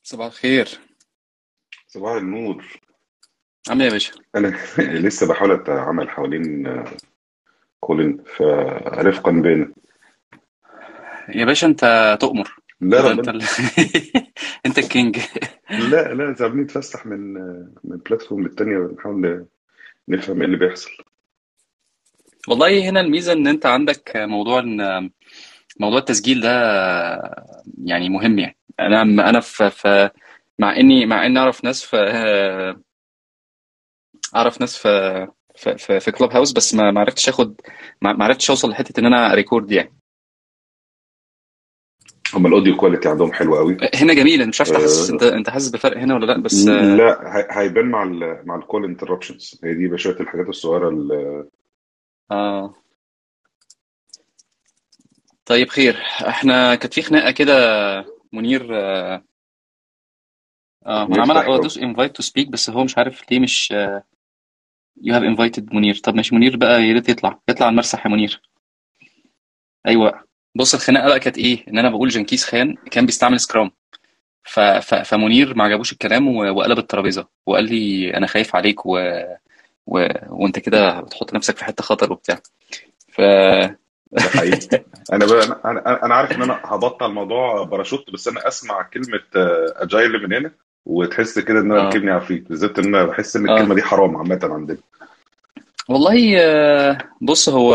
صباح الخير صباح النور عامل ايه يا باشا انا لسه بحاول اتعامل حوالين كولين فرفقا بينا يا باشا انت تؤمر لا كده انت ربنا ال... انت الكينج لا لا سابني نتفسح من من بلاتفورم للتانية بنحاول نفهم ايه اللي بيحصل والله هنا الميزه ان انت عندك موضوع ان موضوع التسجيل ده يعني مهم يعني انا انا في في مع اني مع اني اعرف ناس في اعرف ناس في في في, في كلوب هاوس بس ما ما عرفتش اخد ما ما عرفتش اوصل لحته ان انا ريكورد يعني هما الاوديو كواليتي عندهم حلو قوي هنا جميل انا مش عارف تحسس انت آه انت حاسس بفرق هنا ولا لا بس لا هي- هيبان مع ال مع الكول انتربشنز هي دي بشوية الحاجات الصغيرة اللي اه طيب خير احنا كانت في خناقه كده منير اه آه، انا عمال بيفتح ادوس انفايت تو سبيك بس هو مش عارف ليه مش يو هاف انفايتد منير طب ماشي منير بقى يا ريت يطلع يطلع على المسرح يا منير ايوه بص الخناقه بقى كانت ايه ان انا بقول جنكيز خان كان بيستعمل سكرام ف... ف... فمنير ما عجبوش الكلام و... وقلب الترابيزه وقال لي انا خايف عليك و... و... وانت كده بتحط نفسك في حته خطر وبتاع ف ده حقيقي انا بقى انا انا أنا عارف ان انا هبطل موضوع باراشوت بس انا اسمع كلمة اجايل من هنا وتحس كده ان انا اه ركبني عفريت بالذات ان انا بحس ان الكلمة اه دي حرام عامة عندنا والله آه، بص هو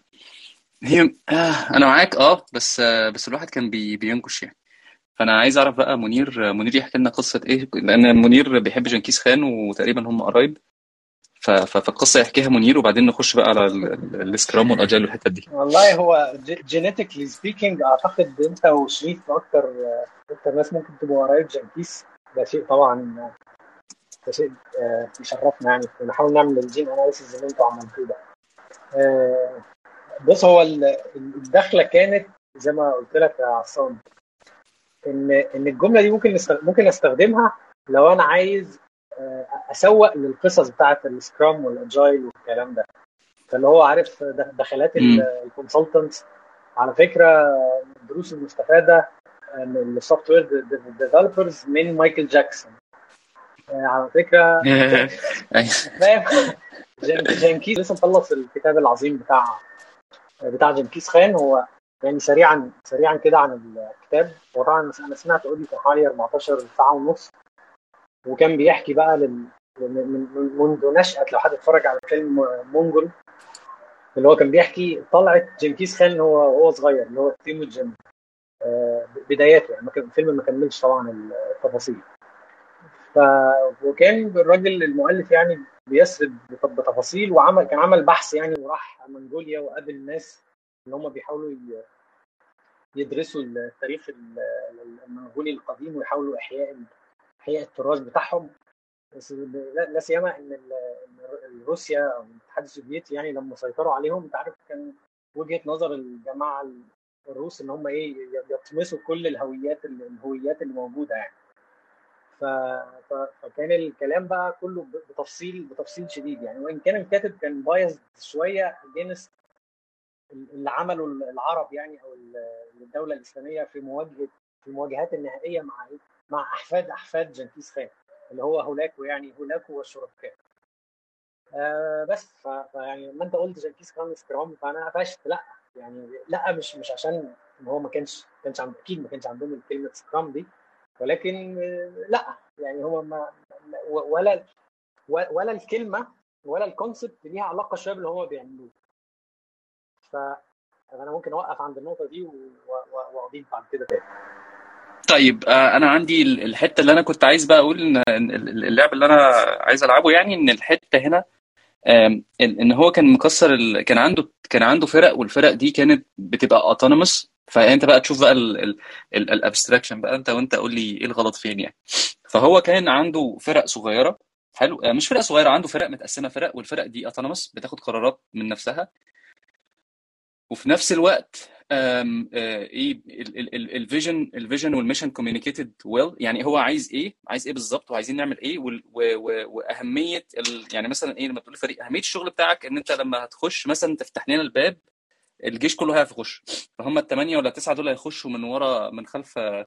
هي آه انا معاك اه بس آه بس الواحد كان بي... بينكش يعني فانا عايز اعرف بقى منير منير يحكي لنا قصه ايه لان منير بيحب جنكيز خان وتقريبا هم قرايب ف... ف... فالقصه يحكيها منير وبعدين نخش بقى على ال- ال- السكرام والاجايل والحتت دي والله هو جينيتيكلي سبيكينج اعتقد انت وشريف اكتر اكتر ناس ممكن تبقوا قرايب جنكيز ده شيء طبعا ده شيء آه، يشرفنا يعني نحاول نعمل الجين اناليسيز اللي انتوا عملتوه ده آه، بص هو ال- الدخله كانت زي ما قلت لك يا عصام ان ان الجمله دي ممكن نست- ممكن استخدمها لو انا عايز آه، اسوق للقصص بتاعت السكرام والاجايل والكلام ده فاللي هو عارف د- دخلات امم الكونسلتنتس على فكره الدروس المستفاده من السوفت وير ديفلوبرز من مايكل جاكسون آه، على فكره أيوة. فاهم جن- جنكيز لسه مخلص الكتاب العظيم بتاع بتاع جنكيز خان هو يعني سريعا سريعا كده عن الكتاب هو طبعا انا سمعت اوديو كان حوالي 14 ساعه ونص وكان بيحكي بقى لل من من- منذ نشأة لو حد اتفرج على فيلم مونجول اللي هو كان بيحكي طلعت جنكيز خان هو وهو صغير اللي هو تيموجين آه، بداياته يعني ما كان- الفيلم ما كملش طبعا التفاصيل ف وكان الراجل المؤلف يعني بيسرد بت- بتفاصيل وعمل كان عمل بحث يعني وراح منغوليا وقابل ناس اللي هم بيحاولوا ي- يدرسوا التاريخ ال- المنغولي القديم ويحاولوا احياء احياء التراث بتاعهم بس لا لا سيما ان ال- إن روسيا او الاتحاد السوفيتي يعني لما سيطروا عليهم انت عارف كان وجهة نظر الجماعه الروس ان هم ايه يطمسوا كل الهويات الهويات اللي موجوده يعني ف... ف... فكان الكلام بقى كله ب- بتفصيل بتفصيل شديد يعني وان كان الكاتب كان بايظ شويه جينست اللي عمله العرب يعني او ال- الدوله الاسلاميه في مواجهه في المواجهات النهائيه مع إيه؟ مع احفاد احفاد جنكيز خان اللي هو هولاكو يعني هولاكو والشركاء آه بس ف... فيعني لما انت قلت جنكيز خان سكرام فانا قفشت لا يعني لا مش مش عشان إن هو ما كانش ما كانش عند اكيد ما كانش عندهم كلمه سكرام دي ولكن آه، لا يعني هو ما ولا ولا الكلمه ولا الكونسبت ليها علاقه شويه باللي هو بيعملوه فانا ممكن اوقف عند النقطه دي و- و- واضيف بعد كده تاني طيب آه، انا عندي ال- الحته اللي انا كنت عايز بقى اقول ان إن ال- اللعب اللي انا عايز العبه يعني ان الحته هنا آم، ان إن هو كان مكسر ال... كان عنده كان عنده فرق والفرق دي كانت بتبقى اوتونوموس فانت بقى تشوف بقى الابستراكشن بقى انت وانت قول لي ايه الغلط فين يعني فهو كان عنده فرق صغيره حلو آه، مش فرق صغيره عنده فرق متقسمه فرق والفرق دي اوتونوموس بتاخد قرارات من نفسها وفي نفس الوقت آم، آه، ايه الفيجن الفيجن والميشن كوميونيكيتد ويل يعني هو عايز ايه عايز ايه بالظبط وعايزين نعمل ايه وال- و- و- واهميه ال... يعني مثلا ايه لما تقول فريق اهميه الشغل بتاعك ان انت لما هتخش مثلا تفتح لنا الباب الجيش كله هيعرف يخش فهم الثمانيه ولا التسعه دول هيخشوا من ورا من خلف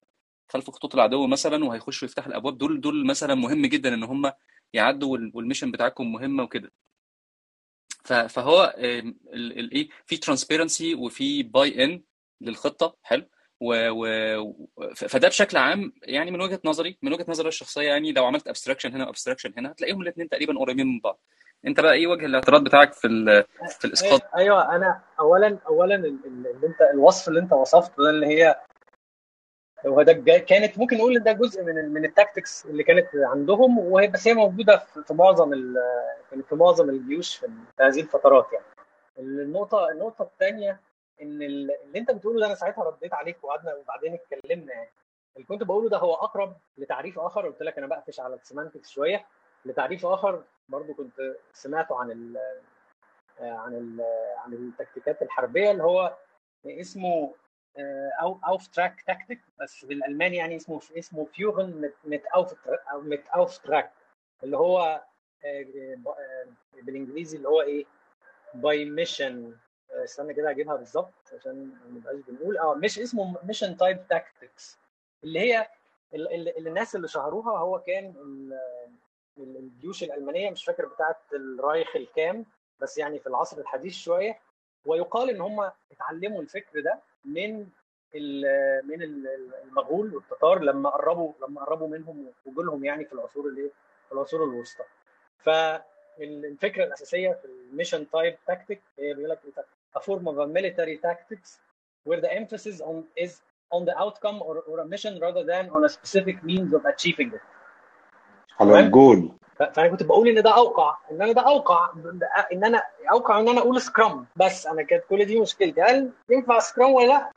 خلف خطوط العدو مثلا وهيخشوا يفتحوا الابواب دول دول مثلا مهم جدا ان هم يعدوا وال- والميشن بتاعكم مهمه وكده ف- فهو الايه في ترانسبيرنسي وفي باي ان للخطه حلو و... و... ف- فده بشكل عام يعني من وجهه نظري من وجهه نظري الشخصيه يعني لو عملت ابستراكشن هنا وابستراكشن هنا هتلاقيهم الاثنين تقريبا قريبين من بعض انت بقى ايه وجه الاعتراض بتاعك في ال... في الاسقاط أي- ايوه انا اولا اولا ال- ال- اللي انت الوصف اللي انت وصفته ده اللي هي هو ده جا- كانت ممكن نقول ان ده جزء من ال- من التاكتكس اللي كانت عندهم وهي بس هي موجوده في في معظم ال- كانت في معظم الجيوش في في هذه الفترات يعني النقطه النقطه الثانيه ان ال- اللي انت بتقوله ده انا ساعتها رديت عليك وقعدنا وبعدين اتكلمنا يعني اللي كنت بقوله ده هو اقرب لتعريف اخر قلت لك انا بقفش على السيمانتكس شويه لتعريف اخر برضو كنت سمعته عن ال عن ال عن التكتيكات الحربيه اللي هو اسمه او اوف تراك تاكتيك بس بالالماني يعني اسمه اسمه فيوغن مت اوف او مت اوف تراك اللي هو آه، آه، بالانجليزي اللي هو ايه باي ميشن استنى كده اجيبها بالظبط عشان ما نبقاش بنقول اه مش اسمه ميشن تايب تاكتكس اللي هي ال- ال- ال- الناس اللي شهروها هو كان ال- ال- الجيوش الالمانيه مش فاكر بتاعه الرايخ الكام بس يعني في العصر الحديث شويه ويقال ان هم اتعلموا الفكر ده من ال- من ال- المغول والتتار لما قربوا لما قربوا منهم وجولهم يعني في العصور الايه في العصور الوسطى فالفكره الاساسيه في الميشن تايب تاكتيك هي بيقول لك a form of a military tactics where the emphasis on is on the outcome or, or a mission rather than on a specific means of achieving it على تمام؟ الجول ف- فانا كنت بقول ان ده اوقع ان انا ده اوقع ان انا اوقع ان انا اقول سكرام بس انا كانت كل دي مشكلتي هل ينفع سكرام ولا لا؟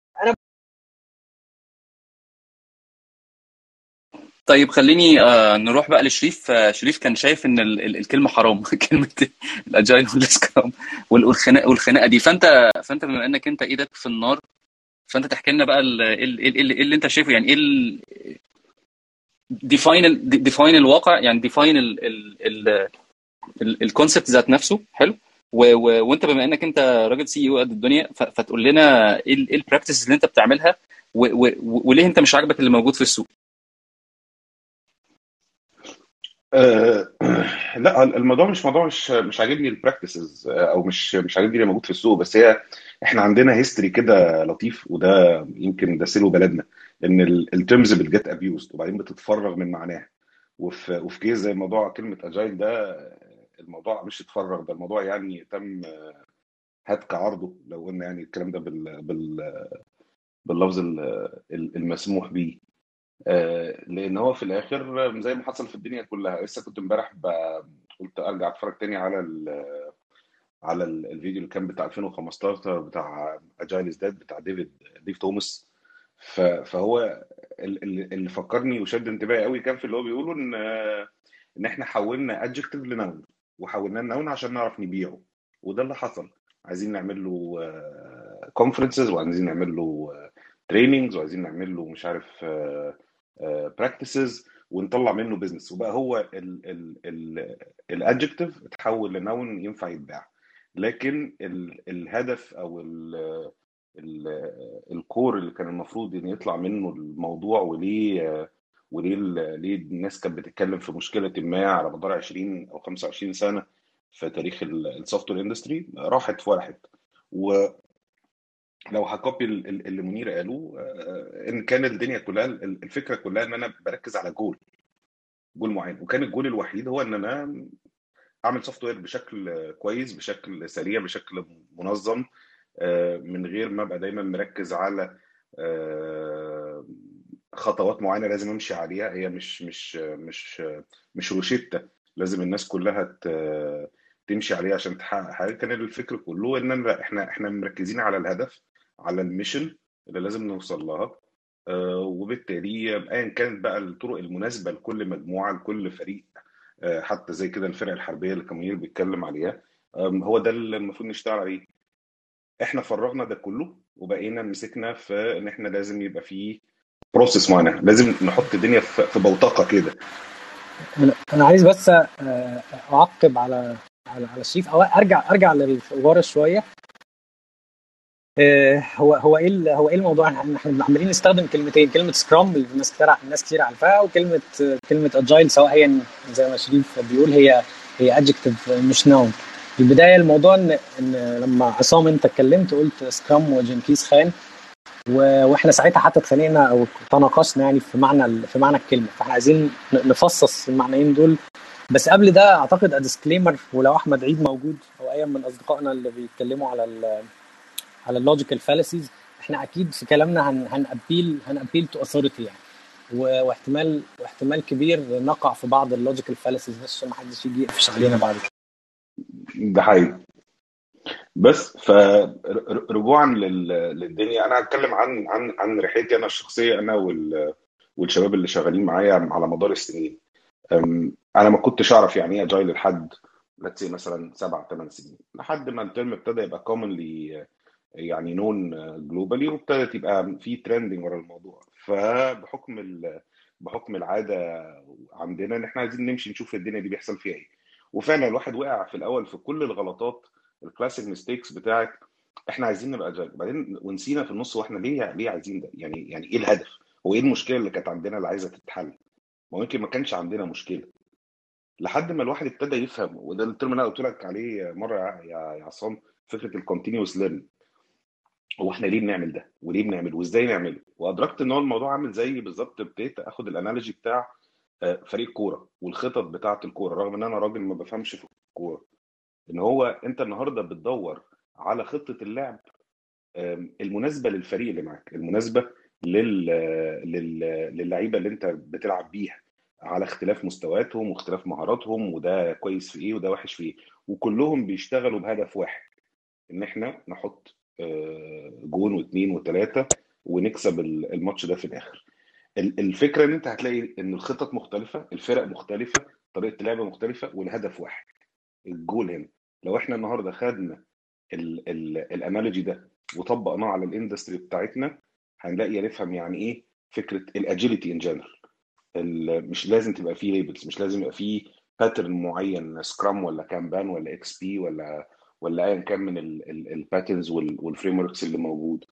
طيب خليني آه نروح بقى لشريف آه شريف كان شايف ان ال ال الكلمه حرام كلمه الاجايل والسكرام وال- والخناقه والخناقه دي فانت فانت بما انك انت ايدك في النار فانت تحكي لنا بقى ال- ايه ال- ايه ال- إيه اللي انت شايفه يعني ايه ديفاين ديفاين الواقع يعني ديفاين الكونسبت ذات نفسه حلو و- و- وانت بما انك انت راجل سي او قد الدنيا ف- فتقول لنا ايه ال- إيه البراكتس اللي انت بتعملها و- و- وليه انت مش عاجبك اللي موجود في السوق آه، لا الموضوع مش موضوع مش مش عاجبني البراكتسز او مش مش عاجبني اللي موجود في السوق بس هي احنا عندنا هيستوري كده لطيف وده يمكن ده سلو بلدنا ان الترمز بتجت ابيوزد وبعدين بتتفرغ من معناها وفي وفي كيس زي موضوع كلمه اجايل ده الموضوع مش اتفرغ ده الموضوع يعني تم هتك عرضه لو قلنا يعني الكلام ده بال بال باللفظ ال- المسموح بيه آه، لان هو في الاخر زي ما حصل في الدنيا كلها لسه كنت امبارح ب- قلت ارجع اتفرج تاني على ال على ال- الفيديو اللي كان بتاع 2015 بتاع اجايل ازداد بتاع ديفيد ديف توماس ف- فهو ال- ال- اللي فكرني وشد انتباهي قوي كان في اللي هو بيقوله ان ان احنا حولنا ادجكتيف لنون وحولناه لنون عشان نعرف نبيعه وده اللي حصل عايزين نعمل له كونفرنسز وعايزين نعمل له تريننجز وعايزين نعمل له مش عارف براكتسز ونطلع منه بزنس وبقى هو الادجكتيف اتحول لنون ينفع يتباع لكن ال- الهدف او ال- ال- الكور اللي كان المفروض ان يطلع منه الموضوع وليه وليه ال- ليه الناس كانت بتتكلم في مشكله ما على مدار 20 او 25 سنه في تاريخ السوفت وير اندستري راحت في ولا حته ولو هكوبي ال- ال- اللي منير قالوه آه، ان كان الدنيا كلها ال- الفكره كلها ان انا بركز على جول جول معين وكان الجول الوحيد هو ان انا اعمل سوفت وير بشكل كويس بشكل سريع بشكل منظم آه، من غير ما ابقى دايما مركز على آه، خطوات معينه لازم امشي عليها هي مش مش مش مش روشته لازم الناس كلها ت- تمشي عليها عشان تحقق حاجه كان الفكر كله ان أنا احنا احنا مركزين على الهدف على الميشن اللي لازم نوصل لها آه، وبالتالي ايا كانت بقى الطرق المناسبه لكل مجموعه لكل فريق آه، حتى زي كده الفرق الحربيه اللي كان منير بيتكلم عليها آم، هو ده اللي المفروض نشتغل عليه احنا فرغنا ده كله وبقينا مسكنا في ان احنا لازم يبقى فيه بروسيس معينه لازم نحط الدنيا في في بوتقه كده انا أنا عايز بس آه، اعقب على على على شريف او ارجع ارجع للورا شويه آه، هو هو ايه ال- هو ايه الموضوع احنا إحنا عمالين نستخدم كلمتين كلمه سكرام اللي الناس كتير الناس كتير عارفاها وكلمه كلمه اجايل سواء هي زي ما شريف بيقول هي هي ادجكتيف مش ناون في البدايه الموضوع ان ان لما عصام انت اتكلمت قلت سكرام وجنكيز خان و- واحنا ساعتها حتى اتخانقنا او تناقشنا يعني في معنى ال- في معنى الكلمه فاحنا عايزين ن- نفصص المعنيين دول بس قبل ده اعتقد اديسكليمر ولو احمد عيد موجود او اي من اصدقائنا اللي بيتكلموا على ال على اللوجيكال فاليسيز احنا اكيد في كلامنا هن هنابيل هنابيل تو اثوريتي يعني و- واحتمال واحتمال كبير نقع في بعض اللوجيكال فاليسيز بس عشان ما حدش يجي يقفش علينا بعد كده ده حقيقي بس فرجوعا للدنيا انا هتكلم عن عن عن رحلتي انا الشخصيه انا وال والشباب اللي شغالين معايا على مدار السنين أم، انا ما كنتش اعرف يعني ايه اجايل لحد let's say مثلا سبع ثمان سنين لحد ما الترم ابتدى يبقى كومنلي يعني نون جلوبالي وابتدت يبقى في ترندنج ورا الموضوع فبحكم ال... بحكم العاده عندنا ان احنا عايزين نمشي نشوف الدنيا دي بيحصل فيها ايه وفعلا الواحد وقع في الاول في كل الغلطات الكلاسيك ميستيكس بتاعت احنا عايزين نبقى اجايل بعدين ونسينا في النص واحنا ليه ليه عايزين ده يعني يعني ايه الهدف هو ايه المشكله اللي كانت عندنا اللي عايزه تتحل ما يمكن ما كانش عندنا مشكله لحد ما الواحد ابتدى يفهم وده الترم اللي انا قلت لك عليه مره يا يا يا عصام فكره الكونتينوس ليرنينج هو احنا ليه بنعمل ده وليه بنعمله وازاي نعمله وادركت ان هو الموضوع عامل زي بالظبط ابتديت اخد الانالوجي بتاع آه، فريق كوره والخطط بتاعه الكوره رغم ان انا راجل ما بفهمش في الكوره ان هو انت النهارده بتدور على خطه اللعب آم، المناسبه للفريق اللي معاك المناسبه لل... لل... للعيبه اللي انت بتلعب بيها على اختلاف مستوياتهم واختلاف مهاراتهم وده كويس في ايه وده وحش في ايه وكلهم بيشتغلوا بهدف واحد ان احنا نحط آه، جون واثنين وثلاثه ونكسب ال- الماتش ده في الاخر ال- الفكره ان انت هتلاقي ان الخطط مختلفه الفرق مختلفه طريقه اللعب مختلفه والهدف واحد الجول هنا لو احنا النهارده خدنا ال- ال- الانالوجي ده وطبقناه على الاندستري بتاعتنا هنلاقي نفهم يعني ايه فكره الاجيليتي ان جنرال مش لازم تبقى فيه ليبلز مش لازم يبقى فيه باترن معين سكرام ولا كامبان ولا اكس بي ولا ولا ايا كان من الباترنز والفريم وركس اللي موجود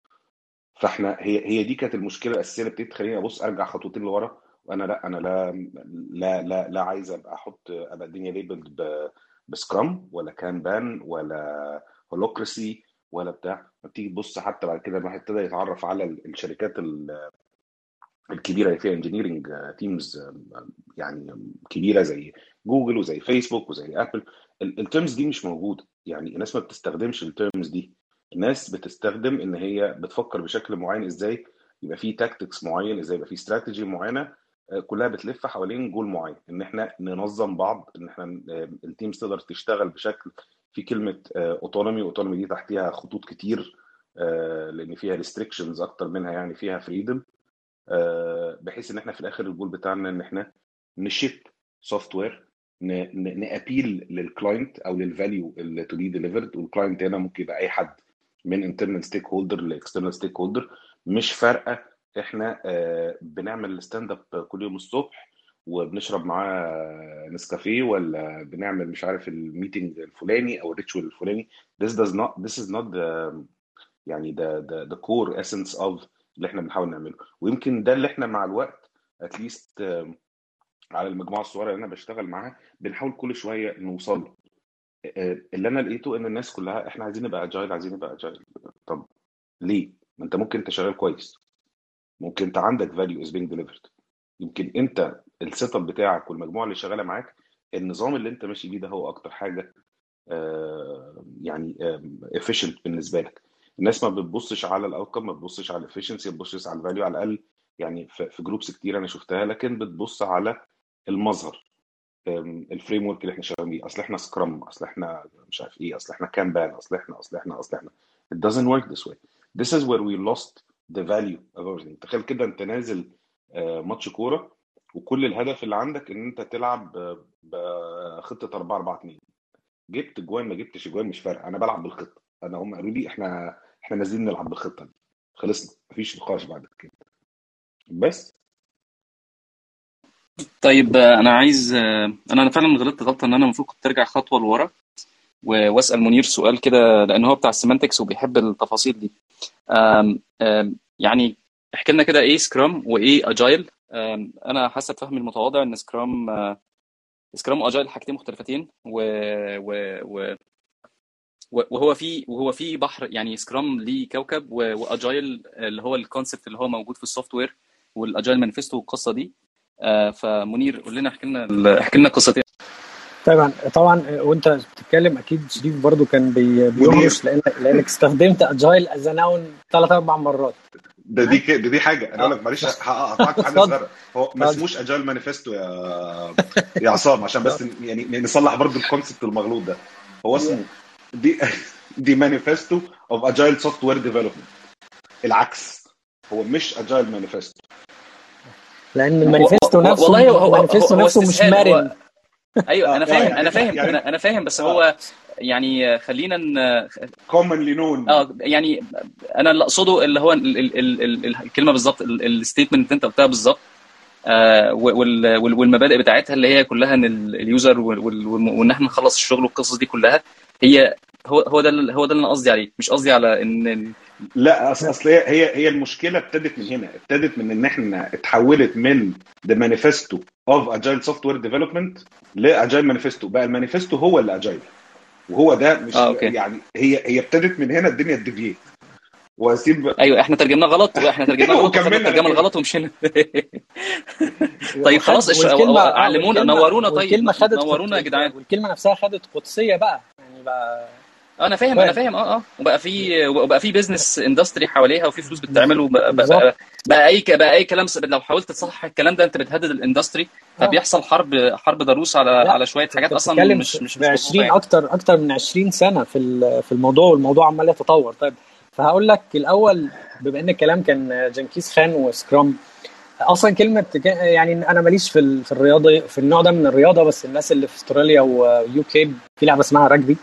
فاحنا هي هي دي كانت المشكله الاساسيه اللي ابتديت تخليني ابص ارجع خطوتين لورا وانا لا انا لا لا لا لا عايز ابقى احط ابقى الدنيا ليبلد بسكرام ولا كانبان ولا هولوكراسي ولا بتاع بتيجي تبص حتى بعد كده الواحد ابتدى يتعرف على الشركات ال- الكبيره اللي فيها انجينيرنج تيمز يعني كبيره زي جوجل وزي فيسبوك وزي ابل التيرمز دي مش موجوده يعني الناس ما بتستخدمش التيرمز دي الناس بتستخدم ان هي بتفكر بشكل معين ازاي يبقى في تاكتكس معين ازاي يبقى في استراتيجي معينه آه، كلها بتلف حوالين جول معين ان احنا ننظم بعض ان احنا آه، التيمز تقدر تشتغل بشكل في كلمه اوتونومي اوتونومي دي تحتيها خطوط كتير آه، لان فيها ريستريكشنز اكتر منها يعني فيها فريدم بحيث ان احنا في الاخر الجول بتاعنا ان احنا نشيب سوفت وير نابيل للكلاينت او للفاليو اللي تو بي ديليفرد والكلاينت هنا ممكن يبقى اي حد من انترنال ستيك هولدر لاكسترنال ستيك هولدر مش فارقه احنا آه، بنعمل ستاند اب كل يوم الصبح وبنشرب معاه نسكافيه ولا بنعمل مش عارف الميتنج الفلاني او الريتشوال الفلاني this does not this is not the يعني the the the core essence of اللي احنا بنحاول نعمله ويمكن ده اللي احنا مع الوقت اتليست على المجموعه الصغيره اللي انا بشتغل معاها بنحاول كل شويه نوصل له آه، اللي انا لقيته ان الناس كلها احنا عايزين نبقى اجايل عايزين نبقى اجايل طب ليه؟ ما انت ممكن انت شغال كويس ممكن انت عندك فاليو از بينج ديليفرد يمكن انت السيت اب بتاعك والمجموعه اللي شغاله معاك النظام اللي انت ماشي بيه ده هو اكتر حاجه آه، يعني efficient بالنسبه لك الناس ما بتبصش على الاوتكم ما بتبصش على الافشنسي ما بتبصش على الفاليو على الاقل يعني في في جروبس كتير انا شفتها لكن بتبص على المظهر الفريم ورك اللي احنا شغالين بيه اصل احنا سكرام اصل احنا مش عارف ايه اصل احنا كانبان اصل احنا اصل احنا اصل احنا it doesn't work this way this is where we lost the value of everything تخيل كده انت نازل آه، ماتش كوره وكل الهدف اللي عندك ان انت تلعب ب- بخطه 4 4 2 جبت جوان ما جبتش جوان مش فارقه انا بلعب بالخطه انا هم قالوا لي احنا احنا نازلين نلعب بالخطه دي خلصنا مفيش نقاش بعد كده بس طيب آه، انا عايز آه، انا انا فعلا غلطت غلطه ان انا المفروض كنت ارجع خطوه لورا و- واسال منير سؤال كده لان هو بتاع السيمانتكس وبيحب التفاصيل دي آم، آم، يعني احكي لنا كده ايه سكرام وايه اجايل انا حسب فهمي المتواضع ان سكرام سكرام واجايل حاجتين مختلفتين و... و... و... و- وهو في وهو في بحر يعني سكرام ليه كوكب و- واجايل اللي هو الكونسبت اللي هو موجود في السوفت وير والاجايل مانيفستو والقصه دي آه، فمنير قول لنا احكي لنا احكي لنا قصتين طبعا طبعا وانت بتتكلم اكيد شريف برضو كان بي- بيهرش لانك لانك استخدمت اجايل از ناون ثلاث اربع مرات ده دي ك- ده دي حاجه انا اقول لك معلش هقطعك في حاجه اتفضل. صغيره هو ما اتفضل. اسموش اجايل مانيفستو يا يا عصام عشان بس يعني نصلح برضه الكونسبت المغلوط ده هو اسمه دي دي مانيفستو اوف اجايل سوفت وير ديفلوبمنت العكس هو مش اجايل مانيفستو لان المانيفستو هو- نفسه والله هو- هو- المانيفستو هو نفسه مش استسهال، هو- مرن ايوه انا آه، فاهم يعني- انا فاهم يعني- انا انا فاهم بس آه. هو يعني خلينا ن- كومنلي نون اه يعني انا اللي اقصده اللي هو ال- ال- ال- ال- ال- الكلمه بالظبط الستيتمنت اللي انت قلتها بالظبط آه، وال- وال- والمبادئ بتاعتها اللي هي كلها ان ال- اليوزر وال- وال- وان احنا نخلص الشغل والقصص دي كلها هي هو هو ده ال- هو ده اللي انا قصدي عليه مش قصدي على ان لا اصل اصل هي هي هي المشكله ابتدت من هنا ابتدت من ان احنا اتحولت من ذا مانيفستو اوف اجايل سوفت وير ديفلوبمنت لاجايل مانيفستو بقى المانيفستو هو اللي اجايل وهو ده مش آه، أوكي. يعني هي هي ابتدت من هنا الدنيا الديفيت واسيب ايوه احنا ترجمناه غلط واحنا ترجمناه غلط وكملنا وخدنا الترجمه كده. الغلط ومشينا طيب خلاص إش- والكلمة- آه، علمونا والكلمة- نورونا طيب والكلمة خدت نورونا يا قد- جدعان والكلمه نفسها خدت قدسيه بقى يعني بقى انا فاهم انا فاهم اه اه وبقى في وبقى في بزنس اندستري حواليها وفي فلوس بتتعمل وبقى بقى, بالظبط. بقى, بقى اي ك- بقى اي كلام س- لو حاولت تصحح الكلام ده انت بتهدد الاندستري آه. فبيحصل حرب حرب ضروس على لا، على شويه حاجات اصلا بتتكلم مش مش في مش 20 مظبوطة يعني. اكتر اكتر من 20 سنه في ال- في الموضوع والموضوع عمال يتطور طيب فهقول لك الاول بما ان الكلام كان جنكيز خان وسكرام اصلا كلمه جا- يعني انا ماليش في ال- في الرياضه في النوع ده من الرياضه بس الناس اللي في استراليا ويو كي في لعبه اسمها رجبي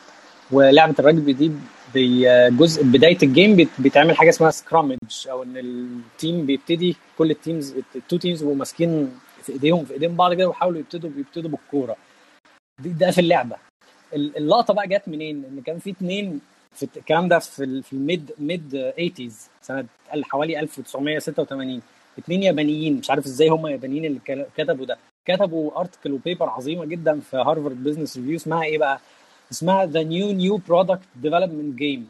ولعبه الرجبي دي بجزء بدايه الجيم بت- بيتعمل حاجه اسمها سكرامج او ان التيم بيبتدي كل التيمز التو تيمز بيبقوا ماسكين في ايديهم في ايدين بعض كده ويحاولوا يبتدوا بيبتدوا بالكوره دي- ده في اللعبه ال- اللقطه بقى جت منين؟ ان كان في اتنين في الت- الكلام ده في ال- في الميد ميد 80s سنه ال- حوالي 1986 اتنين يابانيين مش عارف ازاي هم يابانيين اللي كل- كتبوا ده كتبوا ارتكل وبيبر عظيمه جدا في هارفارد بزنس ريفيو اسمها ايه بقى؟ اسمها ذا نيو نيو برودكت ديفلوبمنت جيم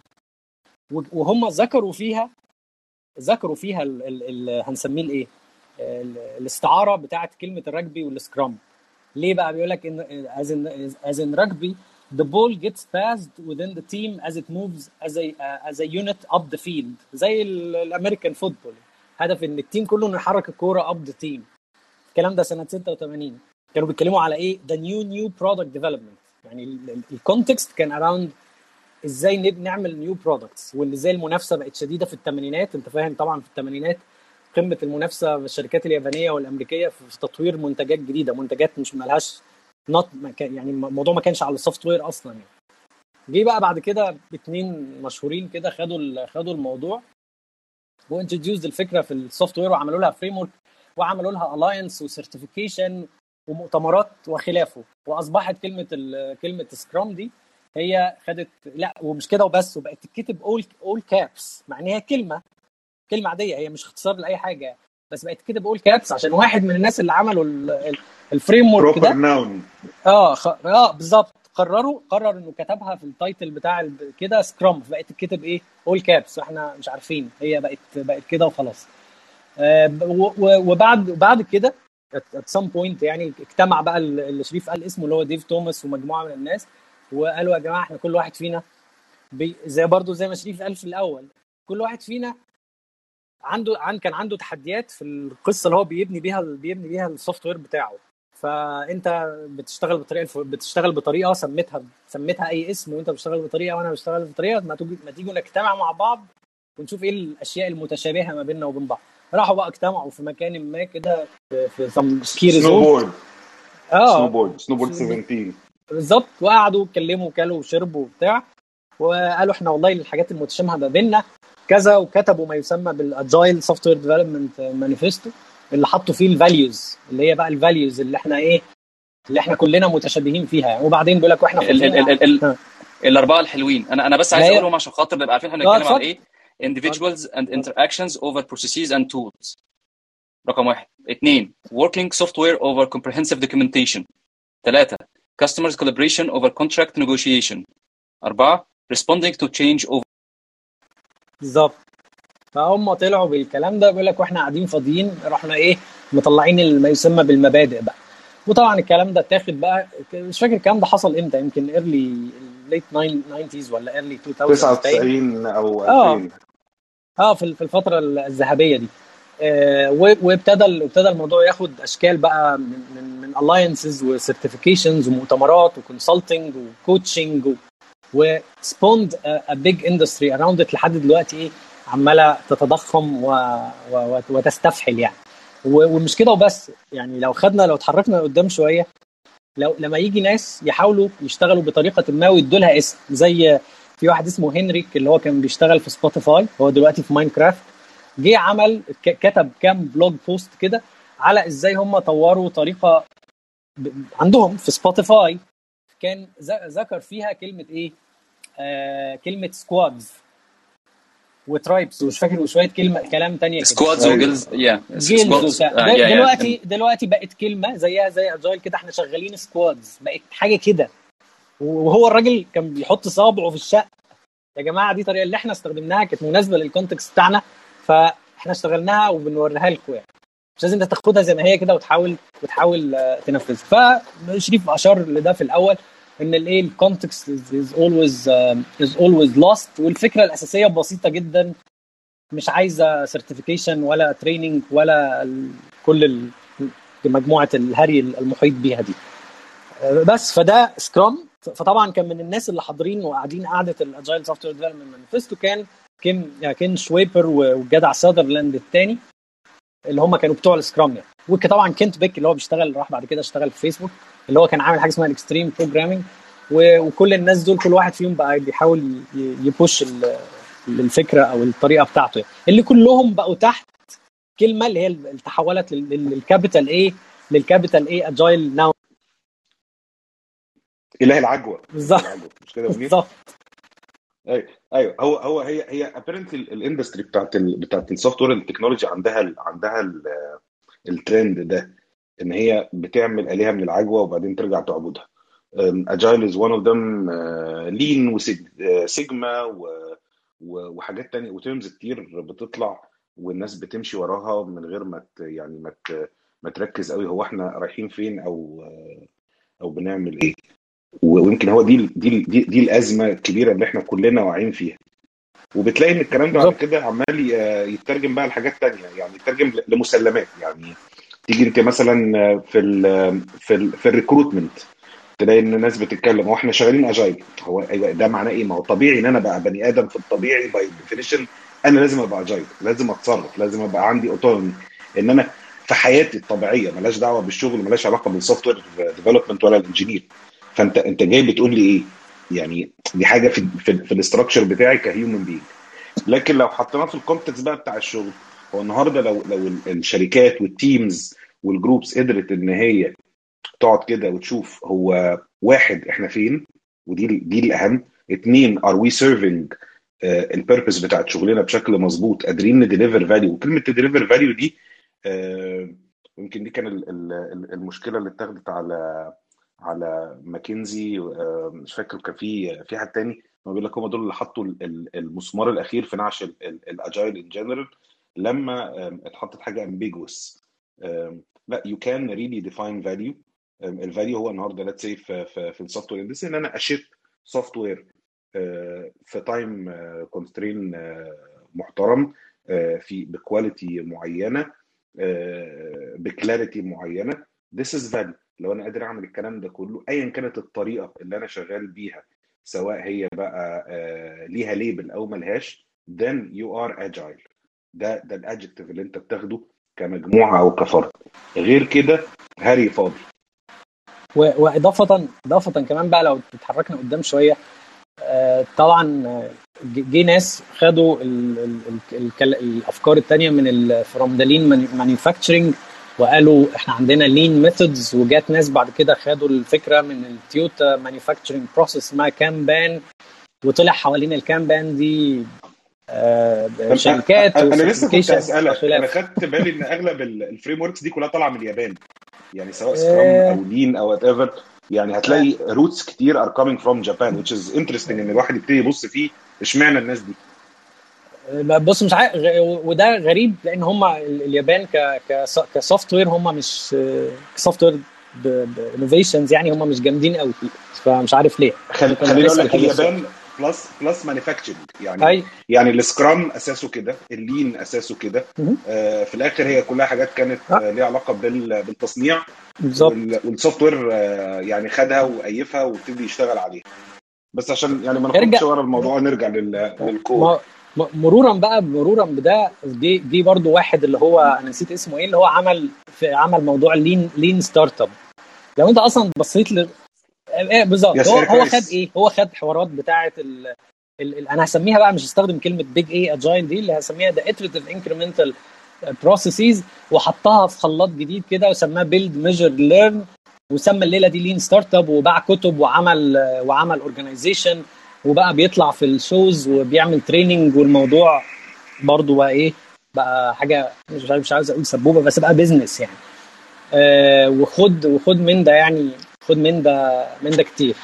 وهم ذكروا فيها ذكروا فيها ال ال ال هنسميه الايه؟ ال- الاستعاره بتاعت كلمه الرجبي والسكرام ليه بقى بيقول لك ان as in as in rugby the ball gets passed within the team as it moves as a uh, as a unit up the field زي ال- الامريكان فوتبول هدف ان التيم كله انه يحرك الكوره اب ذا تيم الكلام ده سنه 86 كانوا بيتكلموا على ايه the new new product development يعني الكونتكست كان around ازاي نب- نعمل نيو برودكتس وان ازاي المنافسه بقت شديده في الثمانينات انت فاهم طبعا في الثمانينات قمه المنافسه في الشركات اليابانيه والامريكيه في في تطوير منتجات جديده منتجات مش مالهاش نوت يعني الموضوع ما كانش على السوفت وير اصلا يعني جه بقى بعد كده اتنين مشهورين كده خدوا ال- خدوا الموضوع وانتروديوز الفكره في السوفت وير وعملوا لها فريم ورك وعملوا لها الاينس وسيرتيفيكيشن ومؤتمرات وخلافه واصبحت كلمه ال- كلمه سكرام دي هي خدت لا ومش كده وبس وبقت تتكتب اول اول كابس مع ان هي كلمه كلمه عاديه هي مش اختصار لاي حاجه بس بقت تتكتب اول كابس عشان واحد من الناس اللي عملوا الفريم ورك بروبر ده ناون اه خ... اه بالظبط قرروا قرر انه كتبها في التايتل بتاع ال- كده سكرام فبقت تتكتب ايه اول كابس احنا مش عارفين هي بقت بقت كده وخلاص آه ب- و- و- وبعد بعد كده at some point يعني اجتمع بقى ال- اللي شريف قال اسمه اللي هو ديف توماس ومجموعه من الناس وقالوا يا جماعه احنا كل واحد فينا بي زي برضو زي ما شريف قال في الاول كل واحد فينا عنده عن كان عنده تحديات في القصه اللي هو بيبني بيها بيبني بيها السوفت وير بتاعه فانت بتشتغل بطريقه الف- بتشتغل بطريقه سميتها سميتها اي اسم وانت بتشتغل بطريقه وانا بشتغل بطريقه ما تيجي ما تيجوا نجتمع مع بعض ونشوف ايه الاشياء المتشابهه ما بيننا وبين بعض راحوا بقى اجتمعوا في مكان ما كده في, في some ski سنو resort بورد سنو اه بورد سنو بورد 17 بالظبط وقعدوا اتكلموا وكلوا وشربوا وبتاع وقالوا احنا والله الحاجات المتشابهه ما بيننا كذا وكتبوا ما يسمى بالاجايل سوفت وير ديفلوبمنت مانيفستو اللي حطوا فيه الفاليوز اللي هي بقى الفاليوز اللي احنا ايه اللي احنا كلنا متشابهين فيها يعني وبعدين بيقول لك واحنا ال ال فاضيين ال ال ها. الاربعه الحلوين انا انا بس عايز لا هي- اقولهم عشان خاطر نبقى عارفين احنا اه بنتكلم عن اتفضل ايه individuals and interactions over processes and tools رقم واحد اثنين working software over comprehensive documentation ثلاثة customers collaboration over contract negotiation أربعة responding to change over بالظبط فهم طلعوا بالكلام ده بيقول لك واحنا قاعدين فاضيين رحنا ايه مطلعين ما يسمى بالمبادئ بقى وطبعا الكلام ده اتاخد بقى مش فاكر الكلام ده حصل امتى يمكن ايرلي ليت 90s ولا ايرلي 2000 باين. 99 او اه 2000 اه في في الفتره الذهبيه دي آه و- وابتدى ال- ابتدى الموضوع ياخد اشكال بقى من من من الاينسز وسيرتيفيكيشنز ومؤتمرات وكونسلتنج وكوتشنج وسبوند ا بيج اندستري اراوند ات لحد دلوقتي ايه عماله تتضخم و... و... وتستفحل يعني و- ومش كده وبس يعني لو خدنا لو اتحركنا لقدام شويه لو لما يجي ناس يحاولوا يشتغلوا بطريقه ما ويدوا لها اسم زي في واحد اسمه هنريك اللي هو كان بيشتغل في سبوتيفاي هو دلوقتي في ماينكرافت جه عمل ك- كتب كام بلوج بوست كده على ازاي هم طوروا طريقه ب- عندهم في سبوتيفاي كان ذ- ذكر فيها كلمه ايه؟ آه كلمه سكوادز وترايبس ومش فاكر وشويه كلمه كلام تانية كده سكوادز أيوة. وجيلز يا جيلز وبتاع ده- دلوقتي دلوقتي بقت كلمه زيها زي اجايل كده احنا شغالين سكوادز بقت حاجه كده وهو الراجل كان بيحط صابعه في الشق يا جماعه دي الطريقه اللي احنا استخدمناها كانت مناسبه للكونتكست بتاعنا فاحنا اشتغلناها وبنوريها لكم يعني مش لازم انت تاخدها زي ما هي كده وتحاول وتحاول آه، تنفذها فشريف اشار لده في الاول ان الايه الكونتكست از اولويز از اولويز لاست والفكره الاساسيه بسيطه جدا مش عايزه سيرتيفيكيشن ولا تريننج ولا ال- كل ال- مجموعه الهري المحيط بيها دي آه، بس فده سكرام فطبعا كان من الناس اللي حاضرين وقاعدين قعده الاجايل سوفت وير ديفلوبمنت مانيفستو كان كيم يعني كين شويبر والجدع ساذرلاند الثاني اللي هم كانوا بتوع السكرام يعني وطبعا كنت بيك اللي هو بيشتغل راح بعد كده اشتغل في فيسبوك اللي هو كان عامل حاجه اسمها الاكستريم بروجرامينج وكل الناس دول كل واحد فيهم بقى بيحاول ي- ي- يبوش ال- الفكره او الطريقه بتاعته يعني. اللي كلهم بقوا تحت كلمه اللي هي اللي تحولت لل- لل- للكابيتال ايه للكابيتال ايه اجايل ناو اله العجوه بالظبط. إله العجوة. مش كده يا منير؟ بالظبط ايوه ايوه هو هو هي هي ابيرنتلي الاندستري بتاعت ال بتاعت السوفت وير التكنولوجي عندها ال عندها ال الترند ده ان هي بتعمل الهه من العجوه وبعدين ترجع تعبدها اجايل از ون اوف ذم لين وسيجما وحاجات تانية وترمز كتير بتطلع والناس بتمشي وراها من غير ما ت- يعني ما ت- ما تركز قوي هو احنا رايحين فين او او بنعمل ايه ويمكن هو دي دي دي, دي الازمه الكبيره اللي احنا كلنا واعيين فيها وبتلاقي ان الكلام ده بعد بالظبط. كده عمال ي- يترجم بقى لحاجات تانية يعني يترجم ل- لمسلمات يعني تيجي انت مثلا في ال في ال في الريكروتمنت تلاقي ان الناس بتتكلم هو احنا شغالين اجايل هو أيوة ده معناه ايه؟ ما هو طبيعي ان انا بقى بني ادم في الطبيعي باي ديفينيشن انا لازم ابقى اجايل لازم اتصرف لازم ابقى عندي اوتونومي ان انا في حياتي الطبيعيه ملاش دعوه بالشغل ملاش علاقه بالسوفت وير ديفلوبمنت ولا الانجينير فانت انت جاي بتقول لي ايه؟ يعني دي حاجه في في, في الاستراكشر بتاعي كهيومن بينج لكن لو حطيناه في الكونتكست بقى بتاع الشغل هو النهارده لو لو ال- الشركات والتيمز والجروبس قدرت ان هي تقعد كده وتشوف هو واحد احنا فين ودي ال- دي الاهم اثنين ار وي سيرفنج البيربز بتاعت شغلنا بشكل مظبوط قادرين نديليفر فاليو وكلمه تديليفر فاليو دي آه، يمكن دي كان ال- ال- ال- المشكله اللي اتاخدت على على ماكنزي آه، مش فاكر كان في في حد تاني هو بيقول لك هم دول اللي حطوا ال- ال- المسمار الاخير في نعش الاجايل ان جنرال لما آم، اتحطت حاجه امبيجوس لا يو كان ريلي ديفاين فاليو الفاليو هو النهارده ليتس سي في في, في السوفت وير اندستري ان انا اشيب سوفت وير في تايم كونسترين محترم آه، في بكواليتي معينه آه، بكلاريتي معينه this is value لو انا قادر اعمل الكلام ده كله ايا كانت الطريقه اللي انا شغال بيها سواء هي بقى آه، ليها ليبل او ملهاش then you are agile ده ده الادجكتيف اللي انت بتاخده كمجموعه او كفرد غير كده هري فاضي و- واضافه اضافه كمان بقى لو اتحركنا قدام شويه آه، طبعا آه، ج- جه ناس خدوا ال ال ال ال الافكار التانية من فروم ذا لين مانيفاكتشرنج وقالوا احنا عندنا لين ميثودز وجات ناس بعد كده خدوا الفكره من التويوتا مانيفاكتشرنج بروسيس اسمها كامبان وطلع حوالين الكامبان دي آه، شركات انا لسه كنت وcertifications اسالك انا وخلاف. خدت بالي ان اغلب الفريم وركس دي كلها طالعه من اليابان يعني سواء سكرام آه. او لين او وات ايفر يعني هتلاقي روتس كتير ار كومينج فروم جابان which is interesting ان الواحد يبتدي يبص فيه اشمعنى الناس دي بص مش عارف غ- وده غريب لان هم اليابان ك كسوفت وير هم مش كسوفت وير بانوفيشنز يعني هم مش جامدين قوي فمش عارف ليه خل... ممكن خليني اقول نسأل لك حاجة اليابان بلس بلس مانيفاكتشرنج يعني اي يعني السكرام اساسه كده اللين اساسه كده مهم. آه في الاخر هي كلها حاجات كانت آه. آه ليها علاقه بال... بالتصنيع بالظبط وال... والسوفت وير آه يعني خدها وقيفها وابتدي يشتغل عليها بس عشان يعني ما ارجع نخرجش ورا الموضوع نرجع لل... للكور م- م- مرورا بقى مرورا بده دي دي برضو واحد اللي هو انا نسيت اسمه ايه اللي هو عمل في عمل موضوع لين لين ستارت اب لو انت اصلا بصيت ل إيه بالظبط يس هو إيريك هو رايس. خد ايه هو خد حوارات بتاعه ال... ال... ال... انا هسميها بقى مش هستخدم كلمه بيج اي اجايل دي اللي هسميها ده iterative incremental processes وحطها في خلاط جديد كده وسماه بيلد ميجر ليرن وسمى الليله دي لين ستارت اب وباع كتب وعمل وعمل اورجانيزيشن وبقى بيطلع في الشوز وبيعمل تريننج والموضوع برضو بقى ايه بقى حاجه مش عارف مش عايز اقول سبوبه بس بقى بيزنس يعني آه وخد وخد من ده يعني خد من ده من ده كتير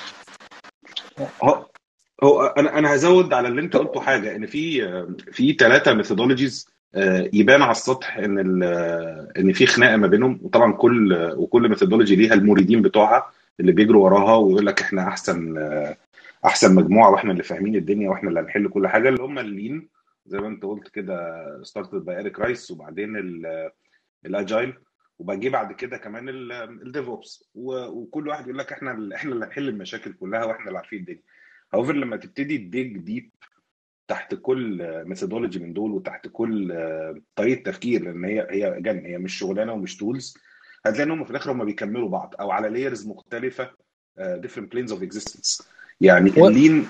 هو هو انا انا هزود على اللي انت قلته حاجه ان في في ثلاثه ميثودولوجيز يبان على السطح ان ال- ان في خناقه ما بينهم وطبعا كل وكل ميثودولوجي ليها المريدين بتوعها اللي بيجروا وراها ويقول لك احنا احسن احسن مجموعه واحنا اللي فاهمين الدنيا واحنا اللي هنحل كل حاجه اللي هم اللين زي ما انت قلت كده ستارتد باي ايريك رايس وبعدين ال- الاجايل وبجي بعد كده كمان الديف اوبس وكل واحد يقول لك احنا ال- احنا اللي هنحل المشاكل كلها واحنا اللي عارفين الدنيا however لما تبتدي تديج ديب تحت كل ميثودولوجي من دول وتحت كل آه، طريقه تفكير لان هي هي again هي مش شغلانه ومش تولز هتلاقي ان هم في الاخر هم بيكملوا بعض او على لايرز مختلفه آه، different planes of existence يعني و- اللين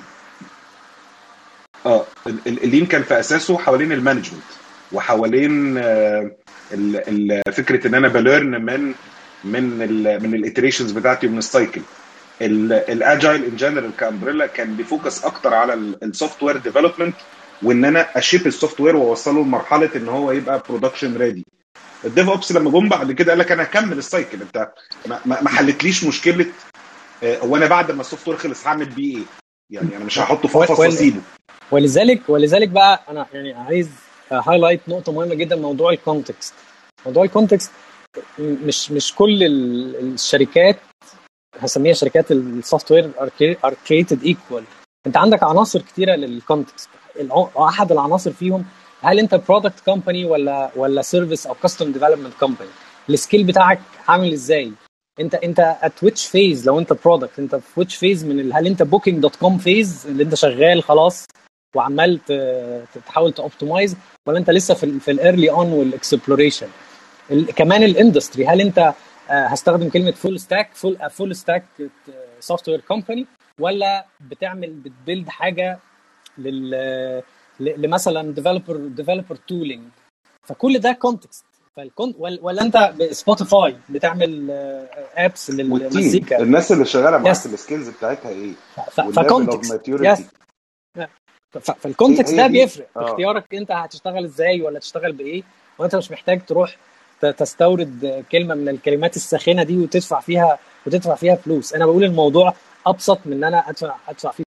اه ال- ال- اللين كان في اساسه حوالين المانجمنت وحوالين آه، ال- ال- فكره ان انا بليرن من من ال من الاتريشنز بتاعتي ومن السايكل الاجايل ان جنرال كامبريلا كان بيفوكس اكتر على السوفت وير ديفلوبمنت وان انا اشيب السوفت وير واوصله لمرحله ان هو يبقى برودكشن ريدي الديف اوبس لما جم بعد كده قال لك انا هكمل السايكل انت ما, ما ما حلتليش مشكله آه، هو انا بعد ما السوفت وير خلص هعمل بيه ايه؟ يعني انا مش هحطه في و- قفص وال- واسيبه ولذلك ولذلك بقى انا يعني عايز هايلايت نقطه مهمه جدا موضوع الكونتكست موضوع الكونتكست مش مش كل ال- الشركات هسميها شركات السوفت وير ار كريتد ايكوال انت عندك عناصر كتيره للكونتكست احد العناصر فيهم هل انت برودكت كومباني ولا ولا سيرفيس او كاستم ديفلوبمنت كومباني السكيل بتاعك عامل ازاي انت انت ات ويتش فيز لو انت برودكت انت في ويتش فيز من ال- هل انت بوكينج دوت كوم فيز اللي انت شغال خلاص وعمال ت- تحاول توبتمايز ولا انت لسه في ال في الايرلي اون والاكسبلوريشن كمان الاندستري هل انت آه، هستخدم كلمه فول ستاك فول فول ستاك سوفت وير كومباني ولا بتعمل بتبيلد حاجه لل ل- لمثلا ديفلوبر ديفلوبر تولينج فكل ده كونتكست فالكون ولا ولا انت سبوتيفاي بتعمل ابس والتيم للمزيكا الناس اللي شغاله معاك Yes. السكيلز بتاعتها ايه؟ ف- والليفل اوف فكونتكست ماتيوريتي يس ف- فالكونتكست هي ده دي. بيفرق في آه. اختيارك انت هتشتغل ازاي ولا تشتغل بايه وانت مش محتاج تروح ت- تستورد كلمه من الكلمات الساخنه دي وتدفع فيها وتدفع فيها فلوس انا بقول الموضوع ابسط من ان انا ادفع ادفع فيه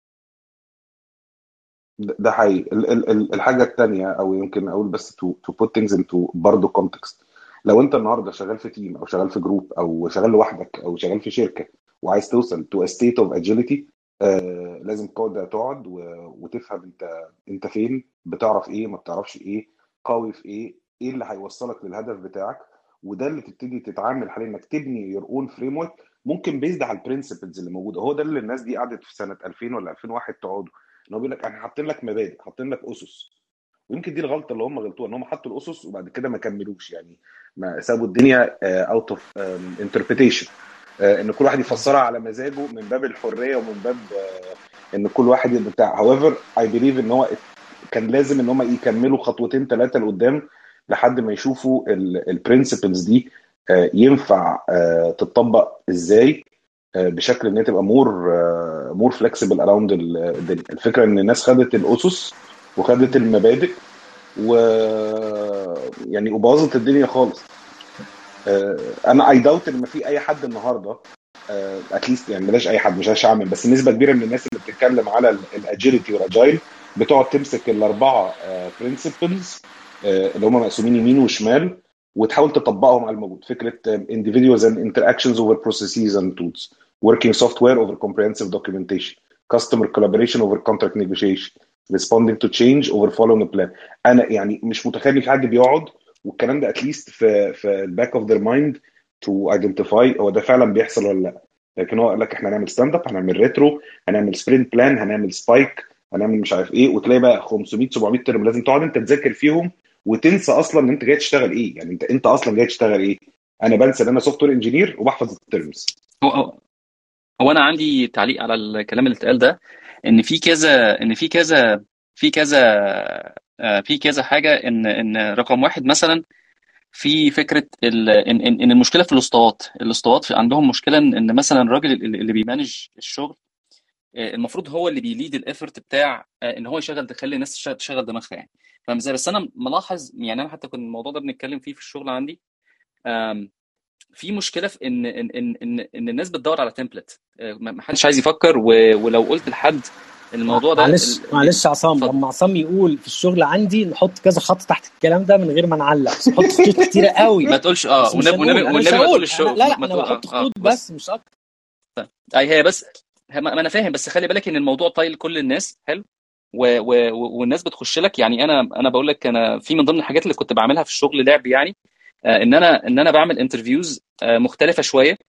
ده ده حقيقي ال- ال- ال- الحاجه الثانيه او يمكن اقول بس تو تو بوت ثينجز انتو برضه كونتكست لو انت النهارده شغال في تيم او شغال في جروب او شغال لوحدك او شغال في شركه وعايز توصل تو ستيت اوف اجيليتي لازم تقعد تقعد و- وتفهم انت انت فين بتعرف ايه ما بتعرفش ايه قوي في ايه ايه اللي هيوصلك للهدف بتاعك وده اللي تبتدي تتعامل عليه انك تبني يور اون فريم ورك ممكن بيزد على البرنسبلز اللي موجوده هو ده اللي الناس دي قعدت في سنه 2000 ولا 2001 تقعدوا ان هو بيقول لك احنا حاطين لك مبادئ حاطين لك اسس ويمكن دي الغلطه اللي هم غلطوها ان هم حطوا الاسس وبعد كده ما كملوش يعني ما سابوا الدنيا اوت اوف انتربريتيشن ان كل واحد يفسرها على مزاجه من باب الحريه ومن باب آه، ان كل واحد يبقى بتاع however I believe ان هو كان لازم ان هم يكملوا خطوتين ثلاثه لقدام لحد ما يشوفوا البرنسبلز دي آه، ينفع آه، تطبق ازاي آه، بشكل ان هي تبقى مور مور فلكسبل اراوند الدنيا الفكره ان الناس خدت الاسس وخدت المبادئ و يعني وبوظت الدنيا خالص آه، انا اي داوت ان في اي حد النهارده اتليست يعني بلاش اي حد مش هشعمل بس نسبه كبيره من الناس اللي بتتكلم على الاجيلتي والاجايل بتقعد تمسك الاربعه برنسبلز اللي هم مقسومين يمين وشمال وتحاول تطبقهم على الموجود فكره individuals and interactions over processes and tools working software over comprehensive documentation customer collaboration over contract negotiation responding to change over following a plan انا يعني مش متخيل ان في حد بيقعد والكلام ده اتليست في في الباك اوف ذير مايند تو ايدنتيفاي هو ده فعلا بيحصل ولا لا لكن هو قال لك احنا هنعمل ستاند اب هنعمل ريترو هنعمل سبرنت بلان هنعمل سبايك هنعمل مش عارف ايه وتلاقي بقى 500 700 ترم لازم تقعد انت تذاكر فيهم وتنسى اصلا ان انت جاي تشتغل ايه يعني انت انت اصلا جاي تشتغل ايه انا بنسى ان انا سوفت وير انجينير وبحفظ الترمز هو هو هو انا عندي تعليق على الكلام اللي اتقال ده ان في كذا ان في كذا في كذا آه، في كذا حاجه ان ان رقم واحد مثلا في فكره ال... ان ان إن المشكله في الاسطوات الاسطوات في عندهم مشكله ان إن مثلا الراجل اللي اللي بيمانج الشغل آه، المفروض هو اللي بيليد الافورت بتاع آه، ان هو يشغل تخلي الناس تشغل, تشغل دماغها يعني فاهم ازاي بس انا ملاحظ يعني انا حتى كنت الموضوع ده بنتكلم فيه في الشغل عندي آم، في مشكله في ان ان ان ان, إن الناس بتدور على تمبلت ما حدش عايز يفكر و... ولو قلت لحد الموضوع ده معلش ال... معلش يا عصام اتفضل لما عصام يقول في الشغل عندي نحط كذا خط تحت الكلام ده من غير ما نعلق بس نحط خطوط كتيره قوي ما تقولش اه بس مش والنبي هنقول والنبي انا مش والنبي ما هقول تقولش انا شو لا لا ما انا تقول بحط اه اه خطوط بس بس مش اكتر اي هي بس هي- ما ما انا فاهم بس خلي بالك ان الموضوع طايل كل الناس حلو و... و... و- والناس بتخش لك يعني انا انا بقول لك انا في من ضمن الحاجات اللي كنت بعملها في الشغل لعب يعني آه، ان انا ان انا بعمل انترفيوز مختلفه شويه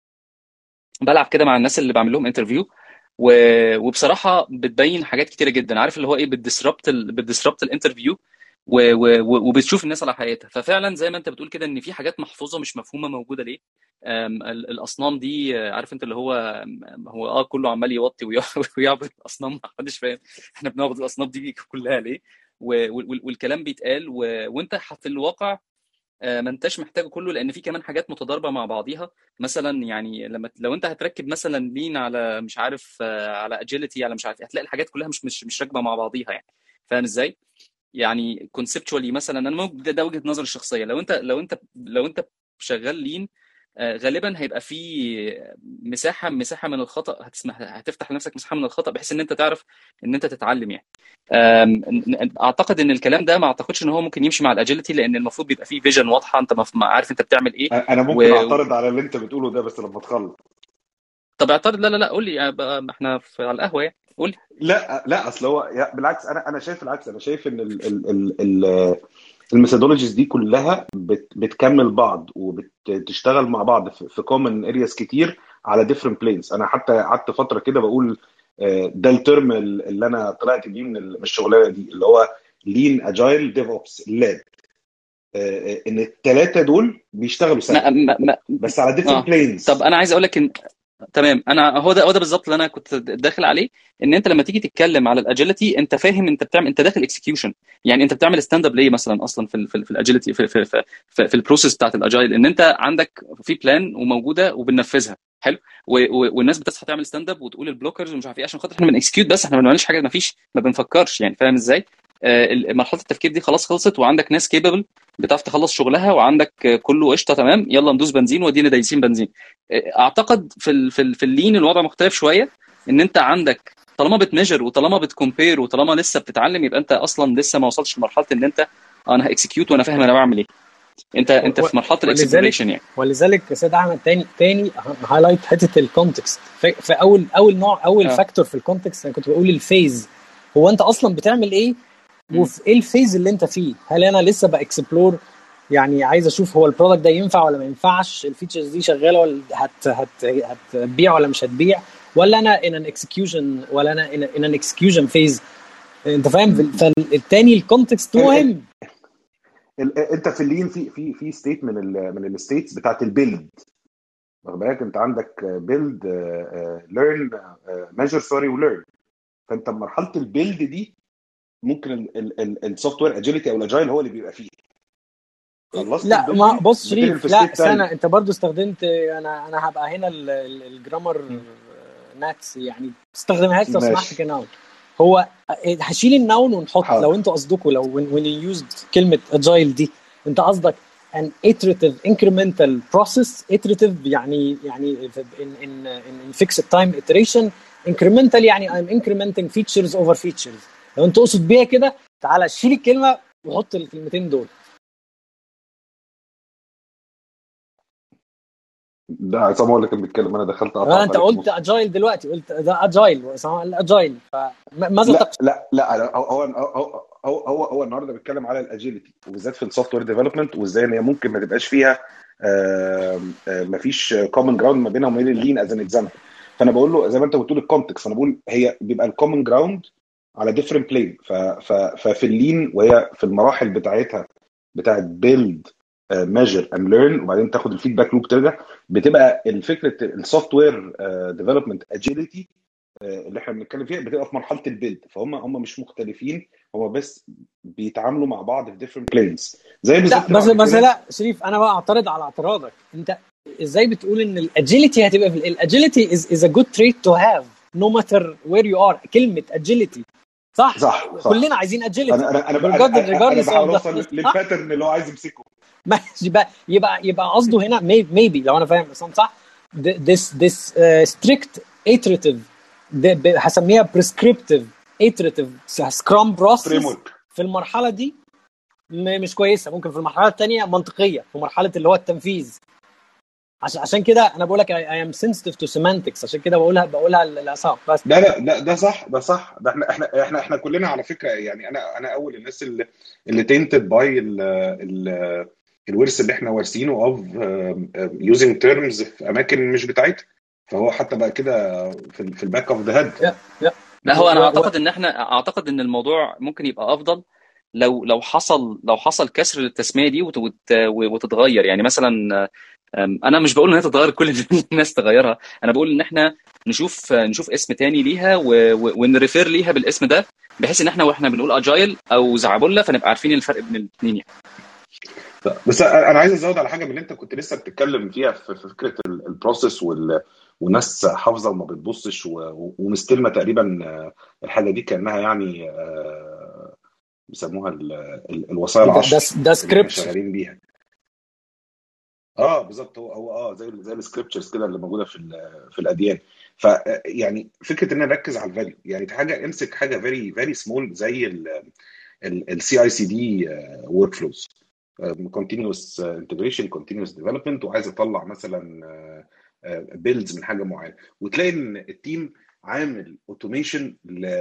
بلعب كده مع الناس اللي بعمل لهم انترفيو و... وبصراحه بتبين حاجات كتيره جدا عارف اللي هو ايه بتديسربت ال... بتديسربت الانترفيو و... و... و- وبتشوف الناس على حقيقتها ففعلا زي ما انت بتقول كده ان في حاجات محفوظه مش مفهومه موجوده ليه أم، ال- الاصنام دي آه، عارف انت اللي هو أم، هو اه كله عمال يوطي ويع- ويعبد الاصنام ما حدش فاهم احنا بنعبد الاصنام دي كلها ليه و- وال- والكلام بيتقال و... وانت في الواقع آه، ما انتش محتاجه كله لان في كمان حاجات متضاربه مع بعضيها مثلا يعني لما لو انت هتركب مثلا لين على مش عارف آه، على اجيلتي على مش عارف إيه، هتلاقي الحاجات كلها مش مش مش راكبه مع بعضيها يعني فاهم ازاي؟ يعني كونسبشوالي مثلا انا ممكن ده, ده وجهه نظري الشخصيه لو انت لو انت لو انت شغال لين آه، غالبا هيبقى في مساحه مساحه من الخطا هتسمح هتفتح لنفسك مساحه من الخطا بحيث ان انت تعرف ان انت تتعلم يعني آم، اعتقد ان الكلام ده ما اعتقدش ان هو ممكن يمشي مع الاجيلتي لان المفروض بيبقى فيه فيجن واضحه انت مف- ما عارف انت بتعمل ايه انا و... ممكن اعترض على اللي انت بتقوله ده بس لما تخلص طب اعترض لا لا لا قول لي يعني بقى احنا في على القهوه يعني قول لي لا لا اصل هو يا- بالعكس انا انا شايف العكس انا شايف ان ال ال ال ال الميثودولوجيز دي كلها بت بتكمل بعض وبتشتغل مع بعض في, في كومن ارياس كتير على ديفرنت بلينز انا حتى قعدت فتره كده بقول آه، ده الترم اللي انا طلعت بيه من ال- من الشغلانه دي اللي هو لين اجايل ديف اوبس لاب ان الثلاثه دول بيشتغلوا سوا ما ما ما بس على ديفرنت اه بلينز طب انا عايز اقول لك ان تمام انا هو ده هو ده بالظبط اللي انا كنت داخل عليه ان انت لما تيجي تتكلم على الاجيلتي انت فاهم انت بتعمل انت داخل اكسكيوشن يعني انت بتعمل ستاند اب ليه مثلا اصلا في ال في, ال في الاجيلتي في في في, في, في البروسيس بتاعت الاجايل ان انت عندك في بلان وموجوده وبننفذها حلو و و والناس بتصحى تعمل ستاند اب وتقول البلوكرز ومش عارف ايه عشان خاطر احنا بنكسكيوت بس احنا ما بنعملش حاجه ما فيش ما بنفكرش يعني فاهم ازاي آه، ال- مرحله التفكير دي خلاص خلصت وعندك ناس كيبل بتعرف تخلص شغلها وعندك آه، كله قشطه تمام يلا ندوس بنزين ودينا دايسين بنزين اعتقد في ال في ال في اللين الوضع مختلف شويه ان انت عندك طالما بتميجر وطالما بتكومبير وطالما لسه بتتعلم يبقى انت اصلا لسه ما وصلتش لمرحله ان انت آه، انا هاكسكيوت وانا فاهم انا بعمل ايه انت انت و- في مرحله ولذلك الاكسبلوريشن يعني ولذلك يا سيد احمد تاني تاني هايلايت حته الكونتكست في في اول اول نوع اول اه فاكتور في الكونتكست انا كنت بقول الفيز هو انت اصلا بتعمل ايه مم. وفي ايه الفيز اللي انت فيه هل انا لسه باكسبلور يعني عايز اشوف هو البرودكت ده ينفع ولا ما ينفعش الفيتشرز دي شغاله ولا هت هت هتبيع ولا مش هتبيع ولا انا ان ان اكسكيوشن ولا انا ان ان اكسكيوشن فيز انت فاهم فالتاني الكونتكست ال- ال- مهم ال- انت في اللين في في في ستيت من ال من الستيتس بتاعت البيلد واخد بالك انت عندك بيلد ليرن ميجر سوري وليرن فانت مرحله البيلد دي ممكن السوفت وير اجيلتي او الاجايل هو اللي بيبقى فيه خلصت لا ما البيلدينج بص بتنقل شريف في لا ستيب تاني سنة انت برضو استخدمت انا انا هبقى هنا ال- ال- الجرامر مم. ناتس يعني ما تستخدمهاش لو سمحت ماشي كناون هو هشيل النون ونحط لو حاضر انتوا قصدكم لو when when you used كلمة agile دي انت قصدك an iterative incremental process iterative يعني يعني in in in, in fixed time iteration incremental يعني I'm incrementing features over features لو انت تقصد بيها كده تعالى شيل الكلمة وحط الكلمتين دول ده عصام هو اللي كان بيتكلم انا دخلت لا قطعت انت عليك قلت نص اجايل دلوقتي قلت ده اجايل الاجايل فماذا لا تقصد؟ لا لا هو هو هو هو هو, هو النهارده بيتكلم على الاجيلتي وبالذات في السوفت وير ديفلوبمنت وازاي ان هي ممكن ما تبقاش فيها ما فيش كومن جراوند ما بينها وما بين اللين از ان اكزامبل فانا بقول له زي ما انت بتقول الكونتكست انا بقول هي بيبقى الكومن جراوند على ديفرنت بلين ففي اللين وهي في المراحل بتاعتها بتاعت بيلد ميجر اند ليرن وبعدين تاخد الفيدباك لوب ترجع بتبقى الفكره السوفت وير ديفلوبمنت اجيلتي اللي احنا بنتكلم فيها بتبقى في مرحله البيلد فهم هم مش مختلفين هم بس بيتعاملوا مع بعض في ديفرنت بلينز زي لا بالظبط بس بعد بس كده لا شريف انا بقى اعترض على اعتراضك انت ازاي بتقول ان الاجيلتي هتبقى في الاجيلتي از از ا جود تريت تو هاف نو ماتر وير يو ار كلمه اجيلتي صح صح صح كلنا عايزين اجيلتي انا انا انا بجد انا, أنا ريجاردلس بحاول اوف اوصل للباترن اللي هو عايز يمسكه ماشي يبقى يبقى يبقى قصده هنا ميبي لو انا فاهم عصام صح this this uh, strict iterative ده ب- هسميها prescriptive iterative scrum فريم process ورك في المرحله دي م- مش كويسه ممكن في المرحله الثانيه منطقيه في مرحله اللي هو التنفيذ عشان عشان كده انا بقول لك I, I am sensitive to semantics عشان كده بقولها بقولها لعصام بس لا لا لا ده صح ده صح ده احنا احنا احنا احنا كلنا على فكره يعني انا انا اول الناس اللي اللي تينتد باي الورث اللي احنا وارثينه اوف يوزنج تيرمز في اماكن مش بتاعتها فهو حتى بقى كده في في الباك اوف ذا هيد يا يا لا هو انا و- و- اعتقد ان احنا اعتقد ان الموضوع ممكن يبقى افضل لو لو حصل لو حصل كسر للتسميه دي وت- وت- وتتغير يعني مثلا أم، انا مش بقول ان هي تتغير كل الناس تغيرها انا بقول ان احنا نشوف نشوف اسم تاني ليها و- و- ونريفير ليها بالاسم ده بحيث ان احنا واحنا بنقول اجايل او زعبله فنبقى عارفين الفرق بين الاثنين يعني بس انا عايز ازود على حاجه من اللي انت كنت لسه بتتكلم فيها في في فكره ال- البروسيس وال والناس حافظه وما بتبصش و- ومستلمه تقريبا آه، الحاجه دي كانها يعني آه، بيسموها ال- ال- الوصايا ده ده العشر ده اللي احنا سكريبت شغالين بيها اه بالظبط هو هو اه زي زي السكريبتشرز كده اللي موجوده في ال- في الاديان ف يعني فكره ان انا اركز على الفاليو يعني حاجه امسك حاجه فيري فيري سمول زي السي اي سي دي ورك فلوز كونتينوس انتجريشن كونتينوس ديفلوبمنت وعايز اطلع مثلا بيلدز من حاجه معينه وتلاقي ان التيم عامل اوتوميشن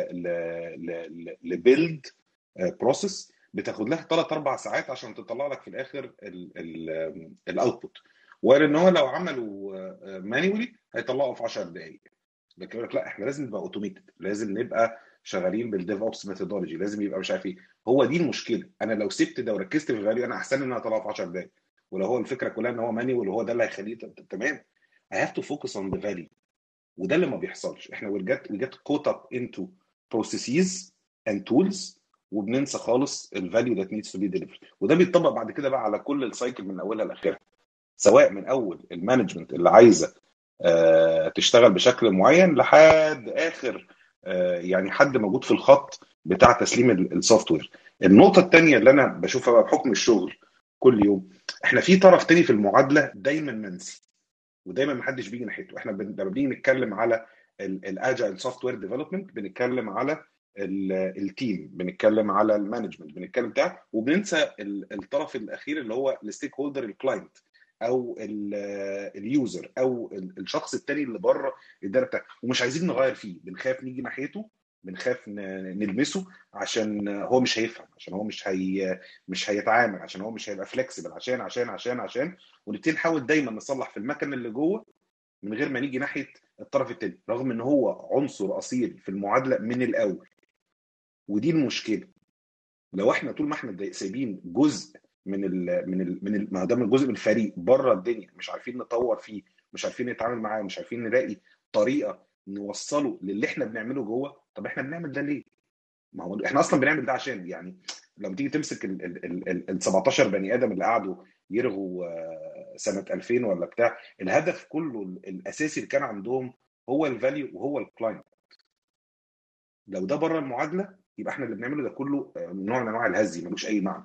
لبيلد بروسيس بتاخد لها 3 4 ساعات عشان تطلع لك في الاخر الاوتبوت وقال ان هو لو عملوا مانيولي هيطلعوا في 10 دقائق لكن يقول لك لا احنا لازم نبقى اوتوميتد لازم نبقى شغالين بالديف اوبس ميثودولوجي لازم يبقى مش عارف ايه هو دي المشكله انا لو سبت ده وركزت في الفاليو انا احسن ان انا اطلعه في 10 دقائق ولو هو الفكره كلها ان هو مانيوال وهو ده اللي هيخليه ت- تمام I have to focus on the value وده اللي ما بيحصلش احنا we get we get caught up into processes and tools وبننسى خالص الفاليو that needs to be delivered وده بيتطبق بعد كده بقى على كل السايكل من اولها لاخرها سواء من اول المانجمنت اللي عايزه آه، تشتغل بشكل معين لحد اخر آه، يعني حد موجود في الخط بتاع تسليم السوفت وير النقطه الثانيه اللي انا بشوفها بقى بحكم الشغل كل يوم احنا في طرف تاني في المعادله دايما منسي ودايما ما حدش بيجي ناحيته احنا بن- لما بنيجي نتكلم على الاجايل سوفت وير ديفلوبمنت بنتكلم على التيم بنتكلم على المانجمنت بنتكلم بتاع وبننسى ال- الطرف الاخير اللي هو الستيك هولدر الكلاينت او اليوزر او ال- الشخص التاني اللي بره الدايره بتاعته ومش عايزين نغير فيه بنخاف نيجي ناحيته بنخاف ن- نلمسه عشان هو مش هيفهم عشان هو مش هي مش هيتعامل عشان هو مش هيبقى فليكسبل عشان عشان عشان عشان ونبتدي نحاول دايما نصلح في المكن اللي جوه من غير ما نيجي ناحيه الطرف التاني رغم ان هو عنصر اصيل في المعادله من الاول ودي المشكله لو احنا طول ما احنا دا- سايبين جزء من ال من ال من ال ما هو ده من جزء من الفريق بره الدنيا مش عارفين نطور فيه مش عارفين نتعامل معاه مش عارفين نلاقي طريقه نوصله للي احنا بنعمله جوه طب احنا بنعمل ده ليه؟ ما هو احنا اصلا بنعمل ده عشان يعني لما تيجي تمسك ال ال ال ال 17 بني ادم اللي قعدوا يرغوا آه، سنه 2000 ولا بتاع الهدف كله الاساسي اللي كان عندهم هو الفاليو وهو الكلاينت لو ده بره المعادله يبقى احنا اللي بنعمله ده كله آه، نوع من انواع الهزي ملوش اي معنى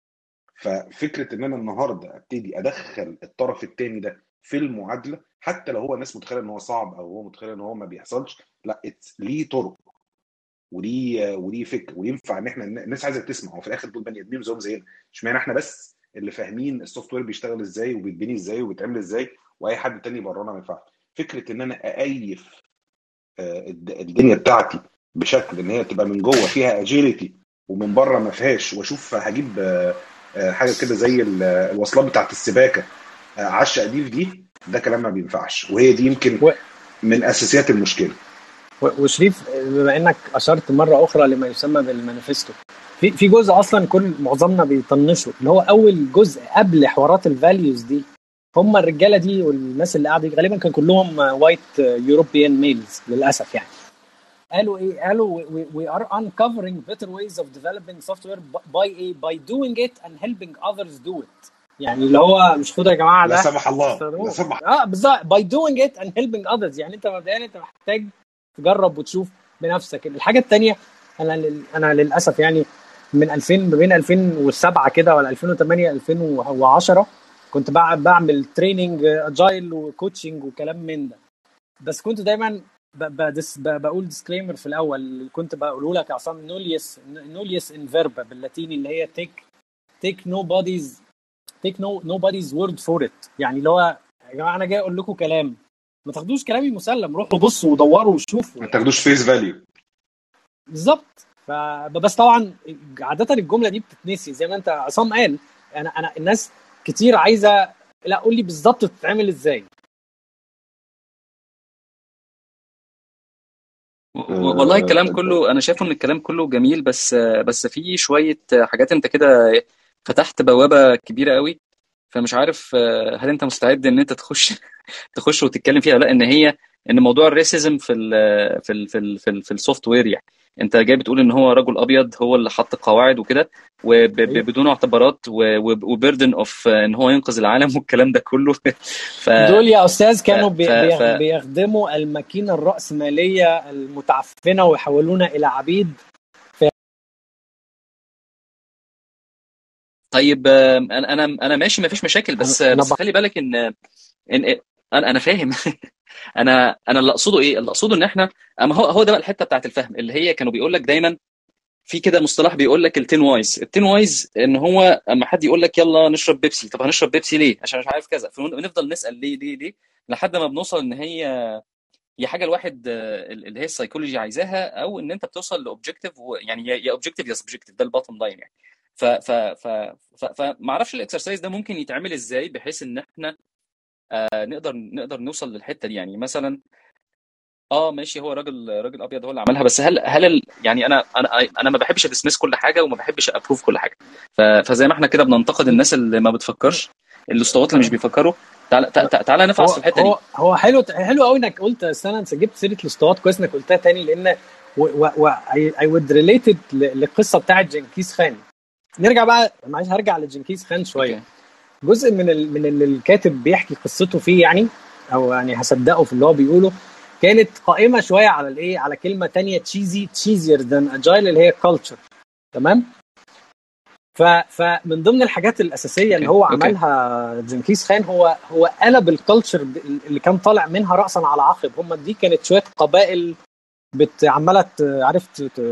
ففكره ان انا النهارده ابتدي ادخل الطرف الثاني ده في المعادله حتى لو هو الناس متخيله ان هو صعب او هو متخيل ان هو ما بيحصلش لا ليه طرق وليه وليه فكر وينفع ان احنا الناس عايزه تسمع وفي الاخر دول بني ادمين زيهم زينا اشمعنى احنا بس اللي فاهمين السوفت وير بيشتغل ازاي وبيتبني ازاي وبيتعمل ازاي واي حد تاني برانا ما ينفعش فكره ان انا اأيف آه، الدنيا بتاعتي بشكل ان هي تبقى من جوه فيها اجيلتي ومن بره ما فيهاش واشوف هجيب آه، آه، حاجه كده زي الوصلات بتاعت السباكه عشق دي في دي ده كلام ما بينفعش وهي دي يمكن من اساسيات المشكله وشريف بما انك اشرت مره اخرى لما يسمى بالمانيفستو في في جزء اصلا كل معظمنا بيطنشه اللي هو اول جزء قبل حوارات الفاليوز دي هم الرجاله دي والناس اللي قاعده غالبا كان كلهم وايت يوروبيان ميلز للاسف يعني قالوا ايه قالوا we are uncovering better ways of developing software by a by doing it and helping others do it يعني اللي هو مش خدوا يا جماعه ده لا سمح الله لا سمح اه بالظبط by doing it and helping others يعني انت مبدئيا انت محتاج تجرب وتشوف بنفسك الحاجه الثانيه انا انا للاسف يعني من 2000 ما بين 2007 كده ولا 2008 2010 كنت بعمل تريننج اجايل وكوتشنج وكلام من ده بس كنت دايما بدس بقول ديسكليمر في الاول كنت بقوله لك يا عصام نوليس نوليس ان فيربا باللاتيني اللي هي تيك تيك نو بوديز تيك نو نو بوديز وورد فور ات يعني اللي هو يا جماعه انا جاي اقول لكم كلام ما تاخدوش كلامي مسلم روحوا بصوا ودوروا وشوفوا ما تاخدوش فيس فاليو بالظبط فبس طبعا عاده الجمله دي بتتنسي زي ما انت عصام قال انا انا الناس كتير عايزه لا قول لي بالظبط بتتعمل ازاي والله الكلام كله انا شايفه ان الكلام كله جميل بس بس في شويه حاجات انت كده فتحت بوابه كبيره قوي فمش عارف هل انت مستعد ان انت تخش تخش وتتكلم فيها لا ان هي ان موضوع الريسيزم في ال في ال في ال في, ال في السوفت وير يعني انت جاي بتقول ان هو رجل ابيض هو اللي حط القواعد وكده وبدون اعتبارات وبيردن اوف ان هو ينقذ العالم والكلام ده كله ف... دول يا استاذ كانوا ف... ف... بيخدموا الماكينه الراسماليه المتعفنه ويحولونا الى عبيد ف... طيب انا انا انا ماشي ما فيش مشاكل بس أنا بس خلي بالك ان ان انا انا فاهم انا انا اللي اقصده ايه اللي اقصده ان احنا اما هو هو ده بقى الحته بتاعت الفهم اللي هي كانوا بيقول لك دايما في كده مصطلح بيقول لك التين وايز التين وايز ان هو اما حد يقول لك يلا نشرب بيبسي طب هنشرب بيبسي ليه عشان مش عارف كذا فنفضل نسال ليه ليه ليه لحد ما بنوصل ان هي هي حاجه الواحد اللي هي السايكولوجي عايزاها او ان انت بتوصل لاوبجيكتيف يعني يا اوبجيكتيف يا سبجكتيف ده الباتم لاين يعني ف ف ف فما اعرفش الاكسرسايز ده ممكن يتعمل ازاي بحيث ان احنا آه نقدر نقدر نوصل للحته دي يعني مثلا اه ماشي هو راجل راجل ابيض هو اللي عملها بس هل هل ال يعني انا انا انا ما بحبش ادسمس كل حاجه وما بحبش ابروف كل حاجه فزي ما احنا كده بننتقد الناس اللي ما بتفكرش الاسطوات اللي مش بيفكروا تعالى تعالى نفعص في الحته دي هو هو حلو حلو قوي انك قلت استنى انت جبت سيره الاسطوات كويس انك قلتها تاني لان اي وود ريليتد للقصه بتاعت جنكيز خان نرجع بقى معلش هرجع لجنكيز خان شويه okay. جزء من ال... من اللي الكاتب بيحكي قصته فيه يعني او يعني هصدقه في اللي هو بيقوله كانت قائمه شويه على الايه على كلمه تانية تشيزي تشيزير ذان اجايل اللي هي كلتشر تمام ف... فمن ضمن الحاجات الاساسيه اللي هو عملها جنكيز خان هو هو قلب الكلتشر اللي كان طالع منها راسا على عقب هم دي كانت شويه قبائل بت عماله عارف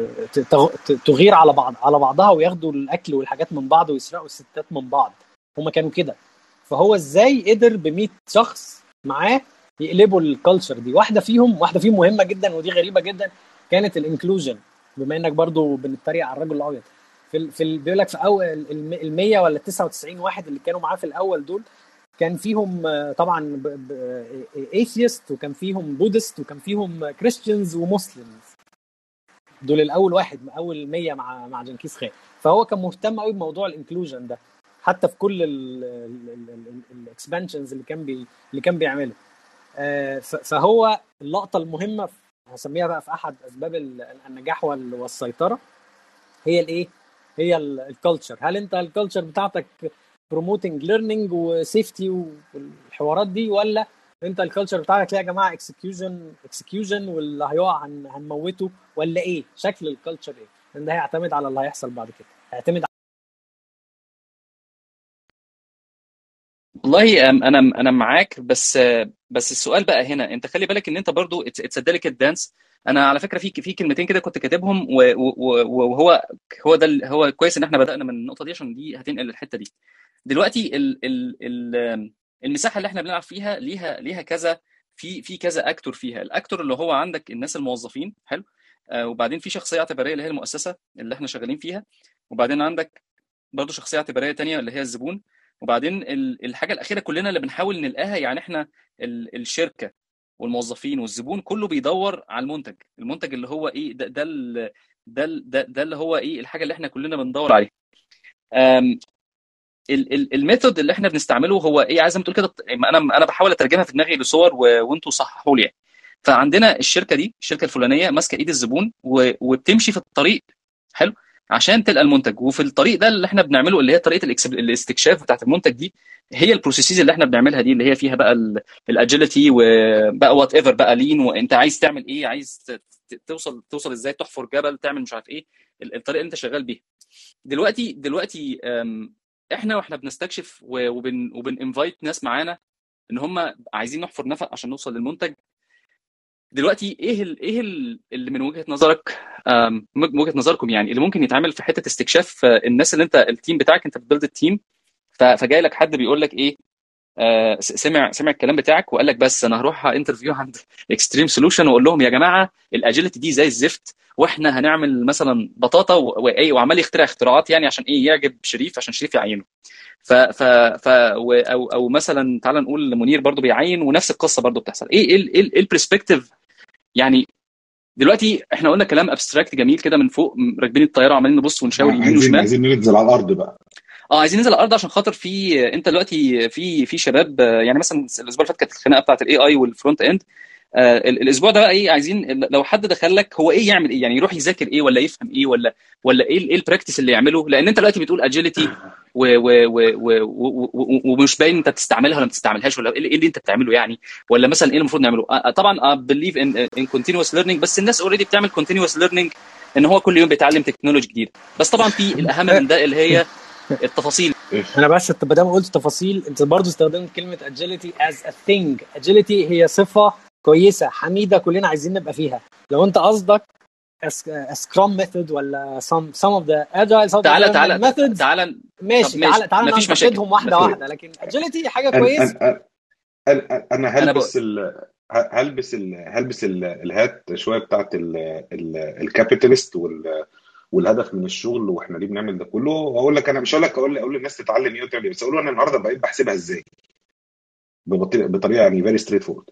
تغير على بعض على بعضها وياخدوا الاكل والحاجات من بعض ويسرقوا الستات من بعض هم كانوا كده فهو ازاي قدر ب 100 شخص معاه يقلبوا الكالتشر دي واحده فيهم واحده فيهم مهمه جدا ودي غريبه جدا كانت الانكلوجن بما انك برضو بنتريق على الرجل الابيض في في بيقول لك في اول ال 100 ولا 99 واحد اللي كانوا معاه في الاول دول كان فيهم طبعا ايثيست وكان فيهم بودست وكان فيهم كريستيانز ومسلمز دول الاول واحد اول 100 مع مع جنكيز خان فهو كان مهتم قوي بموضوع الانكلوجن ده حتى في كل الاكسبانشنز اللي كان بي اللي كان بيعمله فهو اللقطه المهمه هسميها بقى في احد اسباب النجاح والسيطره هي الايه؟ هي الكالتشر هل انت الكالتشر بتاعتك بروموتنج ليرنينج وسيفتي والحوارات دي ولا انت الكالتشر بتاعك يا جماعه اكسكيوشن اكسكيوشن واللي هيقع هن- هنموته ولا ايه شكل الكالتشر ايه لان ده هيعتمد على اللي هيحصل بعد كده هيعتمد والله أم- انا انا معاك بس بس السؤال بقى هنا انت خلي بالك ان انت برضو اتس ا ديليكت دانس انا على فكره في في كلمتين كده كنت كاتبهم و- و- و- وهو هو ده ال- هو كويس ان احنا بدانا من النقطه دي عشان دي هتنقل للحته دي دلوقتي ال ال ال المساحه اللي احنا بنلعب فيها ليها ليها كذا في في كذا اكتور فيها الاكتور اللي هو عندك الناس الموظفين حلو آه وبعدين في شخصيه اعتباريه اللي هي المؤسسه اللي احنا شغالين فيها وبعدين عندك برضو شخصيه اعتباريه تانية اللي هي الزبون وبعدين ال- الحاجه الاخيره كلنا اللي بنحاول نلقاها يعني احنا ال- الشركه والموظفين والزبون كله بيدور على المنتج المنتج اللي هو ايه ده ده ال- ده ال- ده, ده اللي هو ايه الحاجه اللي احنا كلنا بندور عليها أم، ال- ال- الميثود اللي احنا بنستعمله هو ايه عايز ما تقول كده انا انا بحاول اترجمها في دماغي لصور و- وانتوا صححوا لي يعني فعندنا الشركه دي الشركه الفلانيه ماسكه ايد الزبون و- وبتمشي في الطريق حلو عشان تلقى المنتج وفي الطريق ده اللي احنا بنعمله اللي هي طريقه الإكسب- الاستكشاف بتاعت المنتج دي هي البروسيسز اللي احنا بنعملها دي اللي هي فيها بقى الاجيلتي وبقى وات ايفر بقى لين وانت عايز تعمل ايه عايز ت- ت- توصل توصل ازاي تحفر جبل تعمل مش عارف ايه ال- الطريقه اللي انت شغال بيها دلوقتي دلوقتي أم، احنا واحنا بنستكشف و- وبن وبن انفايت ناس معانا ان هم عايزين نحفر نفق عشان نوصل للمنتج دلوقتي ايه ال ايه ال اللي من وجهه نظرك أم، من وجهه نظركم يعني اللي ممكن يتعمل في حته استكشاف آه، الناس اللي انت التيم بتاعك انت بتبيلد التيم ف- فجاي لك حد بيقول لك ايه آه، س- سمع سمع الكلام بتاعك وقال لك بس انا هروح انترفيو عند اكستريم سولوشن واقول لهم يا جماعه الاجيلتي دي زي الزفت واحنا هنعمل مثلا بطاطا و- وايه وعمال يخترع اختراعات يعني عشان ايه يعجب شريف عشان شريف يعينه ف ف ف و- او او مثلا تعال نقول منير برضو بيعين ونفس القصه برضو بتحصل ايه ايه ال- ايه البرسبكتيف يعني دلوقتي احنا قلنا كلام ابستراكت جميل كده من فوق م- راكبين الطياره وعمالين نبص ونشاور يمين عايزين وشمال عايزين ننزل على الارض بقى اه عايزين ننزل على الارض عشان خاطر في انت دلوقتي في في شباب آه، يعني مثلا الاسبوع اللي فات كانت الخناقه بتاعت الاي اي والفرونت اند آه، ال- الاسبوع ده بقى ايه عايزين لو حد دخل لك هو ايه يعمل ايه يعني يروح يذاكر ايه ولا يفهم ايه ولا ولا ايه ال- ايه البراكتس اللي يعمله لان انت دلوقتي بتقول اجيلتي ومش باين انت بتستعملها ولا ما بتستعملهاش ولا ايه اللي انت بتعمله يعني ولا مثلا ايه المفروض نعمله آه، آه، طبعا بليف ان ان كونتينوس ليرنينج بس الناس اوريدي بتعمل كونتينوس ليرنينج ان هو كل يوم بيتعلم تكنولوجي جديده بس طبعا في الاهم من ده اللي هي التفاصيل انا بس ما دام قلت تفاصيل انت برضو استخدمت كلمه agility as a thing agility هي صفه كويسه حميده كلنا عايزين نبقى فيها لو انت قصدك سكرام ميثود ولا some some of the agile some of the تعالى development تعالى methods تعالى ماشي طب ماشي، تعالى تعالى مفيش مشاكل. ناخدهم واحده مفيش- واحده لكن agility حاجه انا كويسه انا انا انا أنا هلبس ال هلبس ال هلبس ال الهات شويه بتاعت الكابيتالست وال والهدف من الشغل واحنا ليه بنعمل ده كله واقول لك انا مش هقول لك اقول اقول للناس تتعلم ايه وتعمل ايه بس اقول له انا النهارده بقيت بحسبها ازاي ببطيء- بطريقه يعني فيري ستريت فورد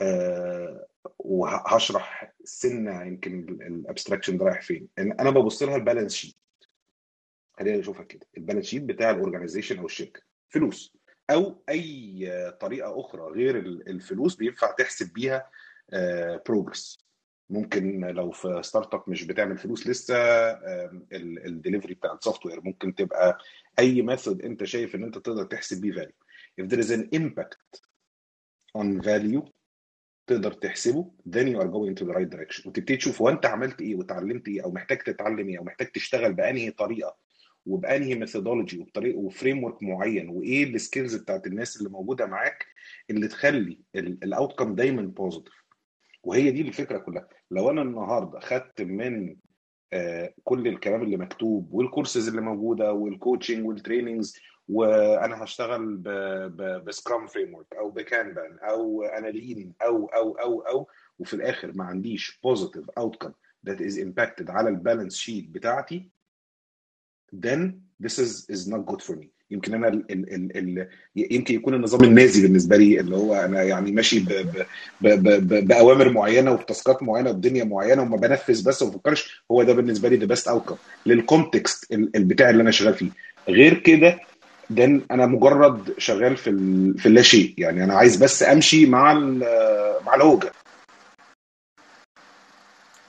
وهشرح سنه يمكن الابستراكشن ده رايح فين ان انا ببص لها البالانس شيت خلينا نشوفها كده البالانس شيت بتاع الاورجنايزيشن او الشركه فلوس او اي طريقه اخرى غير ال- الفلوس بينفع تحسب بيها بروجرس ممكن لو في ستارت اب مش بتعمل فلوس لسه الدليفري بتاع السوفت وير ممكن تبقى اي ميثود انت شايف ان انت تقدر تحسب بيه فاليو if there is an impact on value تقدر تحسبه then you are going to the right direction وتبتدي تشوف هو انت عملت ايه وتعلمت ايه او محتاج تتعلم ايه او محتاج تشتغل بانهي طريقه وبانهي ميثودولوجي وبطريقه وفريم ورك معين وايه السكيلز بتاعت الناس اللي موجوده معاك اللي تخلي الاوتكم دايما بوزيتيف وهي دي الفكره كلها لو انا النهارده خدت من آه، كل الكلام اللي مكتوب والكورسز اللي موجوده والكوتشنج والتريننجز وانا هشتغل بسكرام فريم ورك او بكانبان او انا لين او او او او وفي الاخر ما عنديش بوزيتيف اوتكم that is impacted على البالانس شيت بتاعتي then this is is not good for me يمكن انا ال ال ال ال يمكن يكون النظام النازي بالنسبه لي اللي هو انا يعني ماشي ب ب ب ب ب باوامر معينه وبتاسكات معينه وبدنيا معينه وما بنفذ بس وما بفكرش هو ده بالنسبه لي ذا بيست اوتكم للكونتكست البتاع اللي انا شغال فيه غير كده ده انا مجرد شغال في ال... في اللا شيء يعني انا عايز بس امشي مع ال... مع الهوجه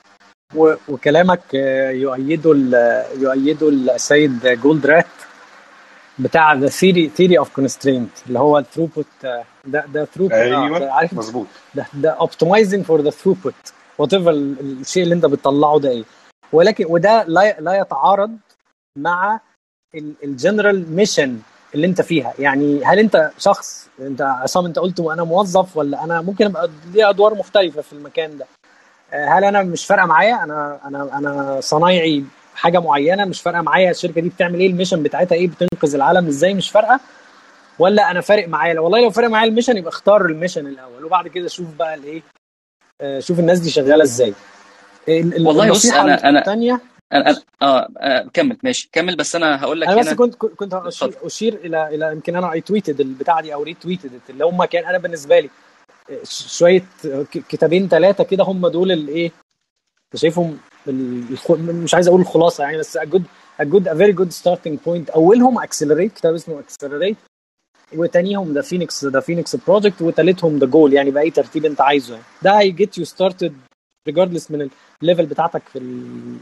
و- وكلامك آه، يؤيده ال- يؤيده السيد جولد رات بتاع ذا ثيري ثيري اوف كونسترينت اللي هو الثروبوت ده ده ثروبوت ايوه عارف مظبوط ده ده اوبتمايزنج فور ذا ثروبوت وات ايفر الشيء اللي انت بتطلعه ده ايه ولكن وده لا لا يتعارض مع الجنرال ميشن اللي انت فيها يعني هل انت شخص انت عصام انت قلت وانا موظف ولا انا ممكن ابقى لي ادوار مختلفه في المكان ده آه، هل انا مش فارقه معايا انا انا انا صنايعي حاجه معينه مش فارقه معايا الشركه دي بتعمل ايه الميشن بتاعتها ايه بتنقذ العالم ازاي مش فارقه ولا انا فارق معايا لو والله لو فارق معايا الميشن يبقى اختار الميشن الاول وبعد كده شوف بقى الايه آه، شوف الناس دي شغاله ازاي ال- ال- والله بص النصيحه انا انا الثانيه انا أنا- اه آه، كمل ماشي كمل بس انا هقول لك انا بس هنا كنت كنت اشير, اتفضل أشير الى الى يمكن انا اي تويتد البتاعه دي او ري تويتد اللي هم كان انا بالنسبه لي ش- شويه ك- كتابين ثلاثه كده هم دول الايه شايفهم ال- الخ- مش عايز اقول الخلاصه يعني بس a good a good a very good starting point اولهم اكسلريت كتاب اسمه اكسلريت وتانيهم ذا فينيكس ذا فينيكس بروجكت وتالتهم ذا جول يعني باي ترتيب انت عايزه يعني ده هيجيت يو ستارتد ريجاردلس من الليفل بتاعتك في ال...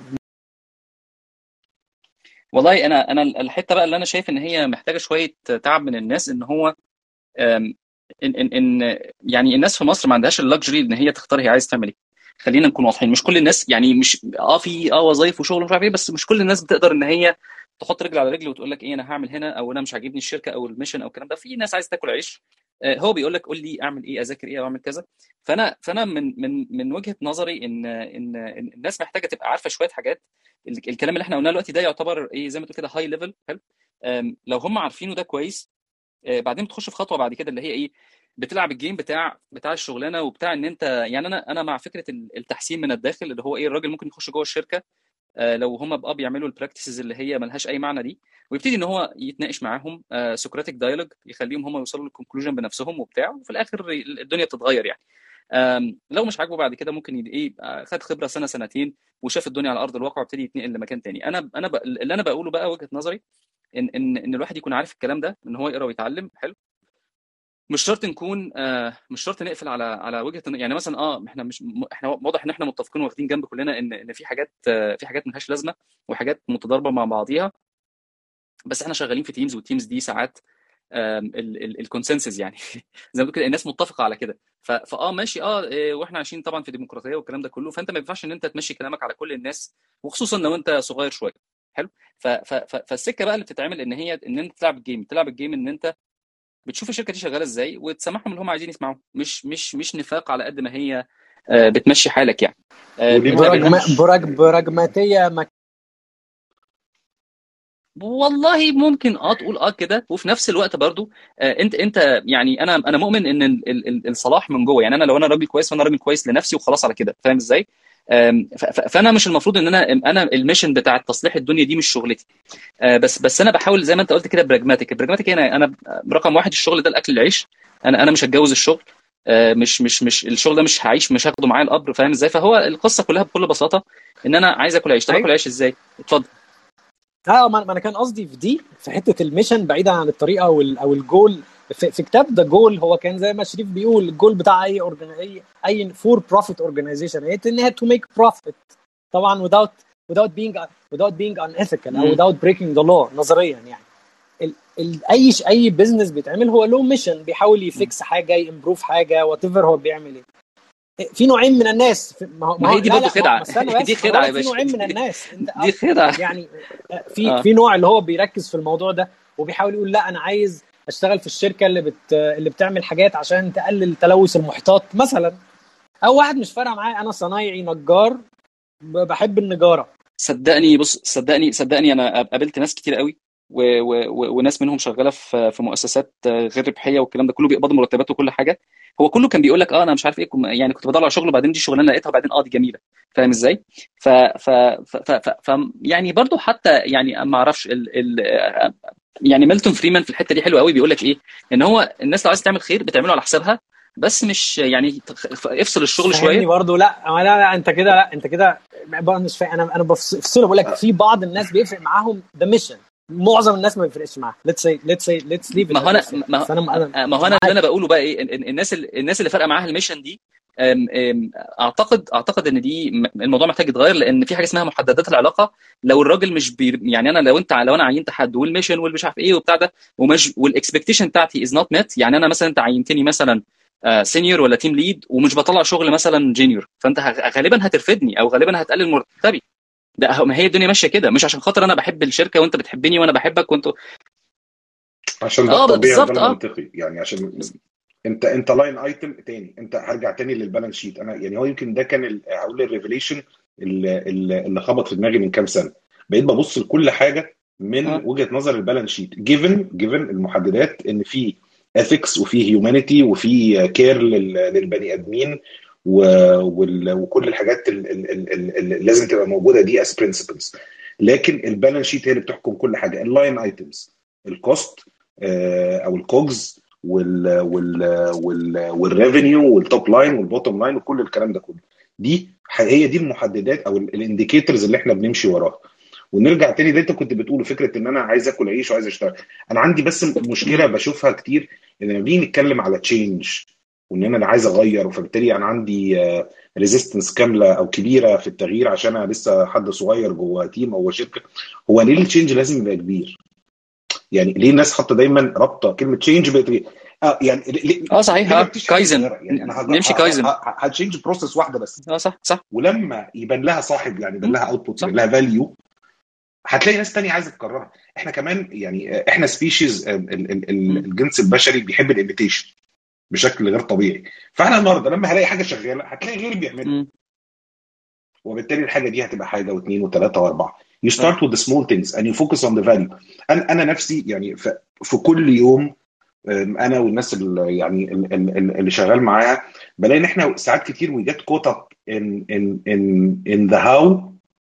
والله انا انا الحته بقى اللي انا شايف ان هي محتاجه شويه تعب من الناس ان هو أم، ان ان ان يعني الناس في مصر ما عندهاش اللكجري ان هي تختار هي عايز تعمل ايه خلينا نكون واضحين مش كل الناس يعني مش اه في اه وظايف وشغل ومش عارف ايه بس مش كل الناس بتقدر ان هي تحط رجل على رجل وتقول لك ايه انا هعمل هنا او انا مش عاجبني الشركه او الميشن او الكلام ده في ناس عايز تاكل عيش آه، هو بيقول لك قول لي اعمل ايه اذاكر ايه او اعمل كذا فانا فانا من من من وجهه نظري ان ان إن الناس محتاجه تبقى عارفه شويه حاجات ال- الكلام اللي احنا قلناه دلوقتي ده يعتبر ايه زي ما تقول كده هاي ليفل حلو آم، لو هم عارفينه ده كويس آه، بعدين بتخش في خطوه بعد كده اللي هي ايه بتلعب الجيم بتاع بتاع الشغلانه وبتاع ان انت يعني انا انا مع فكره ال- التحسين من الداخل اللي هو ايه الراجل ممكن يخش جوه الشركه آه، لو هم بقى بيعملوا البراكتسز اللي هي ملهاش اي معنى دي ويبتدي ان هو يتناقش معاهم سوكراتيك دايلوج يخليهم هم يوصلوا للكونكلوجن بنفسهم وبتاع وفي الاخر الدنيا بتتغير يعني آم، لو مش عاجبه بعد كده ممكن يبقى ايه آه، خد خبره سنه سنتين وشاف الدنيا على ارض الواقع وابتدي يتنقل لمكان تاني انا انا بق- اللي انا بقوله بقى وجهه نظري ان ان ان الواحد يكون عارف الكلام ده ان هو يقرا ويتعلم حلو مش شرط نكون آه مش شرط نقفل على على وجهه يعني مثلا اه احنا مش م- احنا واضح ان احنا متفقين واخدين جنب كلنا ان ان في حاجات آه في حاجات ملهاش لازمه وحاجات متضاربه مع بعضيها بس احنا شغالين في تيمز والتيمز دي ساعات الكونسنسز يعني زي ما بتقول كده الناس متفقه على كده ف- فاه ماشي اه إيه، واحنا عايشين طبعا في ديمقراطيه والكلام ده كله فانت ما ينفعش ان انت تمشي كلامك على كل الناس وخصوصا لو انت صغير شويه حلو ف- ف- ف- فالسكه بقى اللي بتتعمل ان هي ان انت تلعب الجيم تلعب الجيم ان انت بتشوف الشركه دي شغاله ازاي وتسمعهم اللي هم عايزين يسمعوه مش مش مش نفاق على قد ما هي آه، بتمشي حالك يعني آه، ودي انت ما بت- براجما... بتبقاش براج... براجماتيه مك... والله ممكن اه تقول اه كده وفي نفس الوقت برضو آه انت انت يعني انا انا مؤمن ان ال- ال- ال- الصلاح من جوه يعني انا لو انا راجل كويس فانا راجل كويس لنفسي وخلاص على كده فاهم ازاي؟ آم، ف- ف- فانا مش المفروض ان انا انا الميشن بتاع تصليح الدنيا دي مش شغلتي آه، بس بس انا بحاول زي ما انت قلت كده براجماتيك البراجماتيك هنا انا رقم واحد الشغل ده الاكل العيش انا انا مش هتجوز الشغل آه، مش مش مش الشغل ده مش هعيش مش هاخده معايا القبر فاهم ازاي فهو القصه كلها بكل بساطه ان انا عايز اكل عيش طب أيوة. اكل عيش ازاي اتفضل اه ما ما انا كان قصدي في دي في حته الميشن بعيدا عن الطريقه او ال- او الجول في, في كتاب ذا جول هو كان زي ما شريف بيقول الجول بتاع اي organ- اي اي فور بروفيت اورجانيزيشن هي ان هي تو ميك بروفيت طبعا without without being without being unethical او مم. without breaking the law نظريا يعني ال ال اي ش- اي بزنس بيتعمل هو له ميشن بيحاول يفكس حاجه يمبروف حاجه وات ايفر هو بيعمل ايه في نوعين من الناس في- ما هو ما هي هو- دي لا برضه لا ما- خدعه ما استنى بس دي ما خدعه يا هو في باشا نوعين من الناس انت دي خدعه يعني في اه في نوع اللي هو بيركز في الموضوع ده وبيحاول يقول لا انا عايز اشتغل في الشركه اللي بت اللي بتعمل حاجات عشان تقلل تلوث المحيطات مثلا او واحد مش فارقه معايا انا صنايعي نجار ب- بحب النجاره صدقني بص صدقني صدقني انا قابلت ناس كتير قوي و... و... و- وناس منهم شغاله في في مؤسسات غير ربحيه والكلام ده كله بيقبضوا مرتبات وكل حاجه هو كله كان بيقول لك اه انا مش عارف ايه كم- يعني كنت بدور على شغل وبعدين دي شغلانه لقيتها وبعدين اه دي جميله فاهم ازاي؟ ف ف ف, ف... ف... ف... يعني برضو حتى يعني ما اعرفش ال... ال... يعني ميلتون فريمان في الحته دي حلو قوي بيقول لك ايه؟ ان هو الناس لو عايز تعمل خير بتعمله على حسابها بس مش يعني تخ- افصل الشغل فاهمني شويه برضو لا لا لا انت كده لا انت كده بقى مش فاهم انا انا بفصله بقول لك في بعض الناس بيفرق معاهم ذا ميشن معظم الناس ما بيفرقش معاها ليتس سي ليتس سي ليتس ليف ما هو انا ما انا ما هو انا اللي انا بقوله بقى ايه إن- إن الناس ال- الناس اللي فارقه معاها الميشن دي أم، أم، اعتقد اعتقد ان دي م- الموضوع محتاج يتغير لان في حاجه اسمها محددات العلاقه لو الراجل مش بي يعني انا لو انت لو انا عينت حد والميشن والمش عارف ايه وبتاع ده ومش والاكسبكتيشن بتاعتي از نوت ميت يعني انا مثلا انت عينتني مثلا سينيور ولا تيم ليد ومش بطلع شغل مثلا جينيور فانت ه- غالبا هترفدني او غالبا هتقلل مرتبي ده هو- ما هي الدنيا ماشيه كده مش عشان خاطر انا بحب الشركه وانت بتحبني وانا بحبك وانتوا عشان ده اه الطبيعي بالظبط وده اه المنطقي يعني عشان انت انت لاين ايتم تاني انت هرجع تاني للبالانس شيت انا يعني هو يمكن ده كان ال- هقول الريفليشن اللي, اللي اللي خبط في دماغي من كام سنه بقيت ببص لكل حاجه من اه وجهه نظر البالانس شيت جيفن جيفن المحددات ان في اثكس وفي هيومانيتي وفي كير للبني ادمين و- وال- وكل الحاجات ال- ال- ال- ال- اللي لازم تبقى موجوده دي از برنسبلز لكن البالانس شيت هي اللي بتحكم كل حاجه اللاين ايتمز الكوست او الكوجز وال وال وال والريفينيو والتوب لاين والبوتوم لاين وكل الكلام ده كله دي هي دي المحددات او الانديكيتورز اللي احنا بنمشي وراها ونرجع تاني اللي انت كنت بتقوله فكره ان انا عايز اكل عيش وعايز اشتغل انا عندي بس مشكله بشوفها كتير ان لما بنيجي نتكلم على تشينج وان انا عايز اغير فبالتالي انا عندي ريزيستنس كامله او كبيره في التغيير عشان انا لسه حد صغير جوه تيم او شركه هو ليه التشينج لازم يبقى كبير؟ يعني ليه الناس حاطه دايما رابطه كلمه تشينج بقت إيه؟ اه يعني ليه اه صحيح ليه ما اه بتجيش حاجه كايزن صغيره يعني انا هج- نمشي ه- كايزن ه- ه- هتشينج بروسيس واحده بس اه صح صح ولما يبان لها صاحب يعني يبان مم. لها اوتبوت صح يبان لها فاليو هتلاقي ناس تانية عايزه تكررها احنا كمان يعني احنا سبيشيز مم. الجنس البشري بيحب الايميتيشن بشكل غير طبيعي فاحنا النهارده لما هلاقي حاجه شغاله هتلاقي غيري بيعملها مم. وبالتالي الحاجه دي هتبقى حاجه واثنين وثلاثه واربعه you اه start with the small things and you focus on the value انا انا نفسي يعني ف- في كل يوم أم، انا والناس اللي يعني ال- ال- ال- اللي شغال معاها بلاقي ان احنا ساعات كتير we get caught up in in in in the how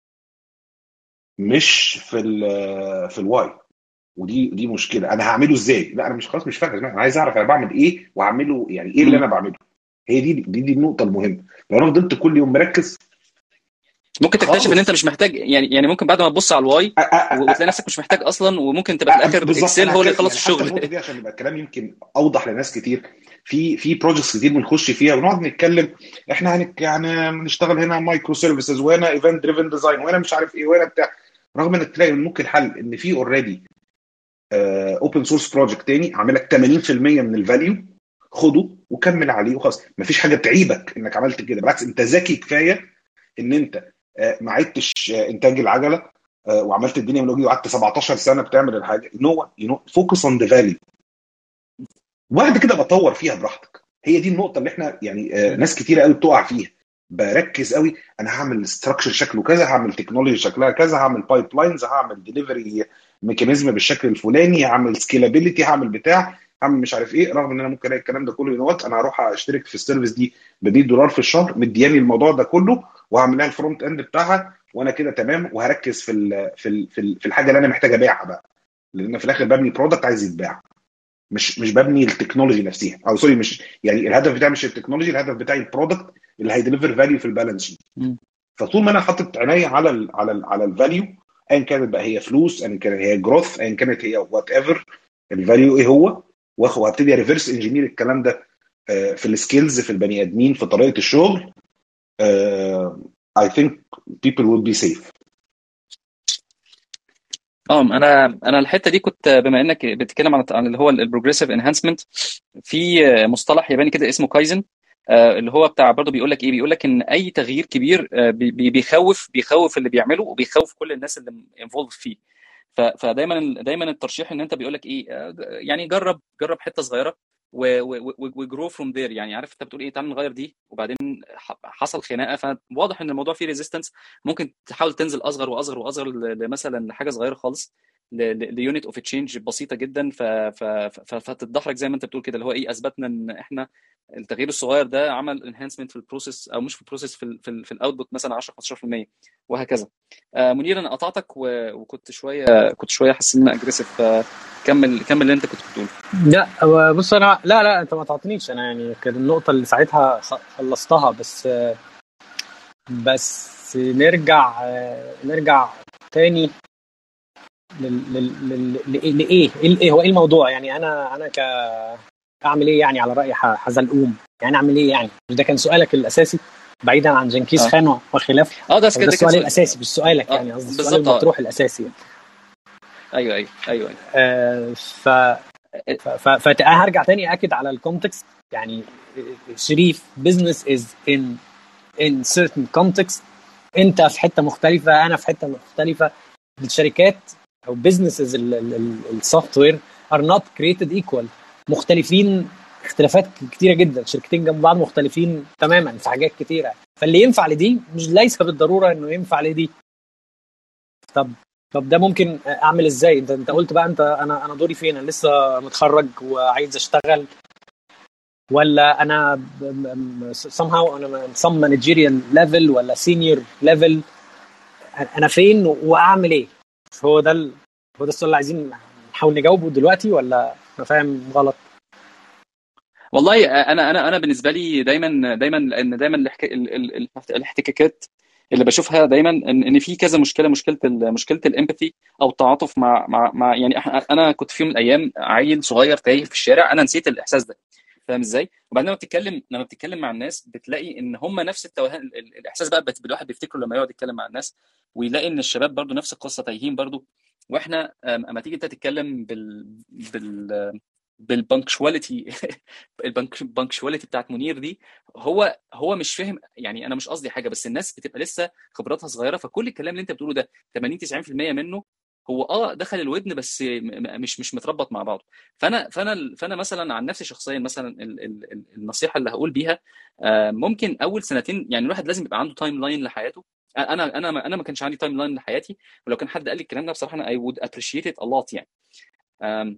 مش في ال في الواي ودي دي مشكله انا هعمله ازاي لا انا مش خلاص مش فاكر انا عايز اعرف انا بعمل ايه واعمله يعني ايه اللي مم. انا بعمله هي دي دي, دي النقطه المهمه لو انا فضلت كل يوم مركز ممكن تكتشف ان انت خالص مش محتاج يعني يعني ممكن بعد ما تبص على الواي أ- أ- و- أ- وتلاقي نفسك مش محتاج اصلا وممكن تبقى في أ- الاخر بالظبط اكسل انا هو اللي هتكلم يخلص يعني حتى في الشغل النقطه دي عشان يبقى الكلام يمكن اوضح لناس كتير في في بروجكتس كتير بنخش فيها ونقعد نتكلم احنا هنك يعني نشتغل هنا مايكرو سيرفيسز وهنا ايفنت دريفن ديزاين وهنا مش عارف ايه وهنا بتاع رغم انك تلاقي ان ممكن حل ان في اوريدي اوبن سورس بروجكت تاني عامل لك 80% من الفاليو خده وكمل عليه وخلاص مفيش حاجه تعيبك انك عملت كده بالعكس انت ذكي كفايه ان انت آه، ما عدتش آه، انتاج العجله آه، وعملت الدنيا من وجهي وقعدت 17 سنه بتعمل الحاجه نو يو نو فوكس اون ذا فاليو وبعد كده بطور فيها براحتك هي دي النقطه اللي احنا يعني آه، ناس كتيره قوي بتقع فيها بركز قوي انا هعمل ستراكشر شكله كذا هعمل تكنولوجي شكلها كذا هعمل بايب لاينز هعمل ديليفري ميكانيزم بالشكل الفلاني هعمل سكيلابيلتي هعمل بتاع هعمل مش عارف ايه رغم ان انا ممكن الاقي الكلام ده كله ينوت انا هروح اشترك في السيرفيس دي ب 100 دولار في الشهر مدياني الموضوع ده كله وهعمل لها الفرونت اند بتاعها وانا كده تمام وهركز في ال في ال في, ال في الحاجه اللي انا محتاج ابيعها بقى لان في الاخر ببني برودكت عايز يتباع مش مش ببني التكنولوجي نفسها او سوري مش يعني الهدف بتاعي مش التكنولوجي الهدف بتاعي البرودكت اللي هيديليفر فاليو في البالانس شيت مم. فطول ما انا حاطط عينيا على ال على ال على الفاليو ايا كانت بقى هي فلوس ايا كانت هي جروث ايا كانت هي وات ايفر الفاليو ايه هو واخ- وهبتدي ريفرس انجينير الكلام ده آه، في السكيلز في البني ادمين في طريقه الشغل اي ثينك people would be safe اه انا انا الحته دي كنت بما انك بتتكلم عن عن اللي هو البروجريسيف انهانسمنت في مصطلح ياباني كده اسمه كايزن آه، اللي هو بتاع برضه بيقول لك ايه بيقول لك ان اي تغيير كبير آه، بي- بي- بيخوف بيخوف اللي بيعمله وبيخوف كل الناس اللي انفولد فيه ف- فدايما دايما الترشيح ان انت بيقول لك ايه آه، يعني جرب جرب حته صغيره وجرو فروم ذير يعني عارف انت بتقول ايه تعال نغير دي وبعدين ح- حصل خناقه فواضح ان الموضوع فيه ريزيستنس ممكن تحاول تنزل اصغر واصغر واصغر ل- لمثلا لحاجه صغيره خالص ليونت اوف تشينج بسيطه جدا ف- ف- ف- فتتدحرج زي ما انت بتقول كده اللي هو ايه اثبتنا ان احنا التغيير الصغير ده عمل انهانسمنت في البروسيس او مش في البروسيس في ال في, ال في الاوتبوت مثلا 10 15% وهكذا آه منير انا قطعتك و- وكنت شويه كنت شويه حاسس ان انا اجريسيف كمل كمل اللي انت كنت بتقوله لا هو بص انا لا لا انت ما تعطينيش انا يعني كانت النقطه اللي ساعتها خ- خلصتها بس بس نرجع نرجع تاني لل لل لل لايه لايه إيه- إيه هو ايه الموضوع يعني انا انا ك اعمل ايه يعني على راي ح- حزلقوم يعني اعمل ايه يعني ده كان سؤالك الاساسي بعيدا عن جنكيز اه خان وخلافه اه ده ده كده ده كان السؤال سؤال الاساسي مش سؤالك اه يعني قصدي السؤال بالظبط اه المطروح الاساسي يعني. ايوه ايوه ايوه ايوه آه، ف ف ف فأنا هرجع تاني اكد على الكونتكست يعني شريف business is in in certain context انت في حته مختلفه انا في حته مختلفه الشركات او businesses السوفت وير are not created equal مختلفين اختلافات كتيره جدا شركتين جنب بعض مختلفين تماما في حاجات كتيره فاللي ينفع لدي مش ليس بالضروره انه ينفع لدي طب طب ده ممكن اعمل ازاي انت انت قلت بقى انت انا انا دوري فين انا لسه متخرج وعايز اشتغل ولا انا ب- م- somehow انا some managerial level ولا senior level انا فين واعمل ايه هو ده ال... هو ده السؤال اللي عايزين نحاول نجاوبه دلوقتي ولا انا فاهم غلط والله انا انا انا بالنسبه لي دايما دايما لان دايما الاحك- ال- ال- ال- الاحتكاكات اللي بشوفها دايما ان ان في كذا مشكله مشكله ال- مشكله الامباثي او التعاطف مع مع مع يعني إح- انا كنت في يوم من الايام عيل صغير تايه في الشارع انا نسيت الاحساس ده فاهم ازاي؟ وبعدين لما بتتكلم لما بتتكلم مع الناس بتلاقي ان هم نفس التوهان ال- ال- الاحساس بقى بت- الواحد بيفتكره لما يقعد يتكلم مع الناس ويلاقي ان الشباب برضو نفس القصه تايهين برضو واحنا أم- اما تيجي انت تتكلم بال بال بالبنكشواليتي البنكشواليتي بتاعت منير دي هو هو مش فاهم يعني انا مش قصدي حاجه بس الناس بتبقى لسه خبراتها صغيره فكل الكلام اللي انت بتقوله ده 80 90% منه هو اه دخل الودن بس م- م- مش مش متربط مع بعضه فانا فانا فانا مثلا عن نفسي شخصيا مثلا ال- ال- ال- النصيحه اللي هقول بيها آه، ممكن اول سنتين يعني الواحد لازم يبقى عنده تايم لاين لحياته انا انا انا ما كانش عندي تايم لاين لحياتي ولو كان حد قال لي الكلام ده بصراحه انا I would appreciate it a lot يعني آم،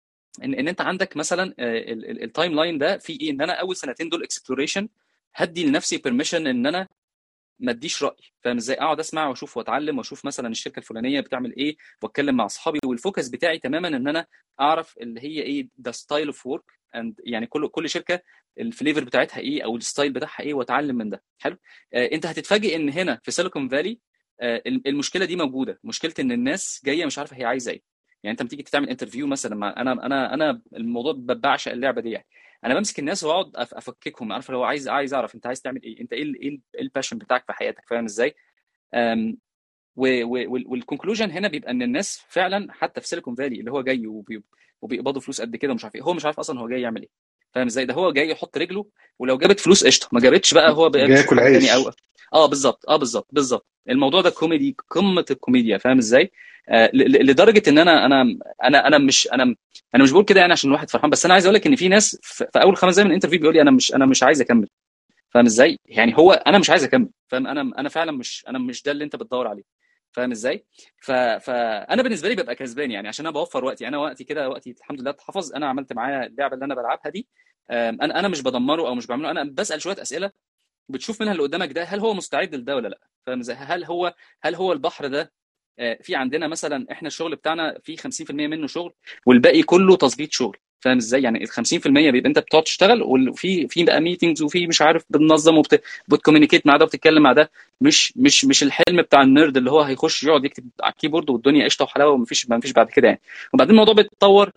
ان ان انت عندك مثلا التايم لاين ده في ايه ان انا اول سنتين دول اكسبلوريشن هدي لنفسي بيرميشن ان انا ما اديش راي فاهم ازاي اقعد اسمع واشوف واتعلم واشوف مثلا الشركه الفلانيه بتعمل ايه واتكلم مع اصحابي والفوكس بتاعي تماما ان انا اعرف اللي هي ايه ذا ستايل اوف ورك اند يعني كل كل شركه الفليفر بتاعتها ايه او الستايل بتاعها ايه واتعلم من ده حلو آه انت هتتفاجئ ان هنا في سيليكون فالي آه المشكله دي موجوده مشكله ان الناس جايه مش عارفه هي عايزه ايه يعني انت لما تيجي تعمل انترفيو مثلا مع انا انا انا الموضوع ب- بعشق اللعبه دي يعني انا بمسك الناس واقعد أف- افككهم عارف لو عايز عايز اعرف انت عايز تعمل ايه انت ايه ال- ايه ال- إيه الباشن بتاعك في حياتك فاهم ازاي أم، و- و- وال- والكونكلوجن هنا بيبقى ان الناس فعلا حتى في سيليكون فالي اللي هو جاي وبي- وبيقبضوا فلوس قد كده ومش عارف ايه هو مش عارف اصلا هو جاي يعمل ايه فاهم ازاي ده هو جاي يحط رجله ولو جابت فلوس قشطه ما جابتش بقى هو بقى جاي بيشوف ياكل حاجه تاني عيش او اه بالظبط اه بالظبط بالظبط الموضوع ده كوميدي قمه الكوميديا فاهم ازاي آه ل- ل- لدرجه ان انا انا انا انا مش انا انا مش بقول كده يعني عشان الواحد فرحان بس انا عايز اقول لك ان في ناس في في اول خمس دقايق من الانترفيو بيقول لي انا مش انا مش عايز اكمل فاهم ازاي يعني هو انا مش عايز اكمل فاهم انا انا فعلا مش انا مش ده اللي انت بتدور عليه فاهم ازاي ف... فانا بالنسبه لي ببقى كسبان يعني عشان انا بوفر وقتي انا وقتي كده وقتي الحمد لله اتحفظ انا عملت معايا اللعبه اللي انا بلعبها دي أم، انا انا مش بدمره او مش بعمله انا بسال شويه اسئله بتشوف منها اللي قدامك ده هل هو مستعد لده ولا لا فاهم ازاي هل هو هل هو البحر ده آه، في عندنا مثلا احنا الشغل بتاعنا في 50% منه شغل والباقي كله تظبيط شغل فاهم ازاي يعني ال 50% بيبقى انت بتقعد تشتغل وفي في بقى ميتنجز وفي مش عارف بتنظم وبتكومينيكيت مع ده وبتتكلم مع ده مش مش مش الحلم بتاع النيرد اللي هو هيخش يقعد يكتب على الكيبورد والدنيا قشطه وحلاوه ومفيش مفيش بعد كده يعني وبعدين الموضوع بيتطور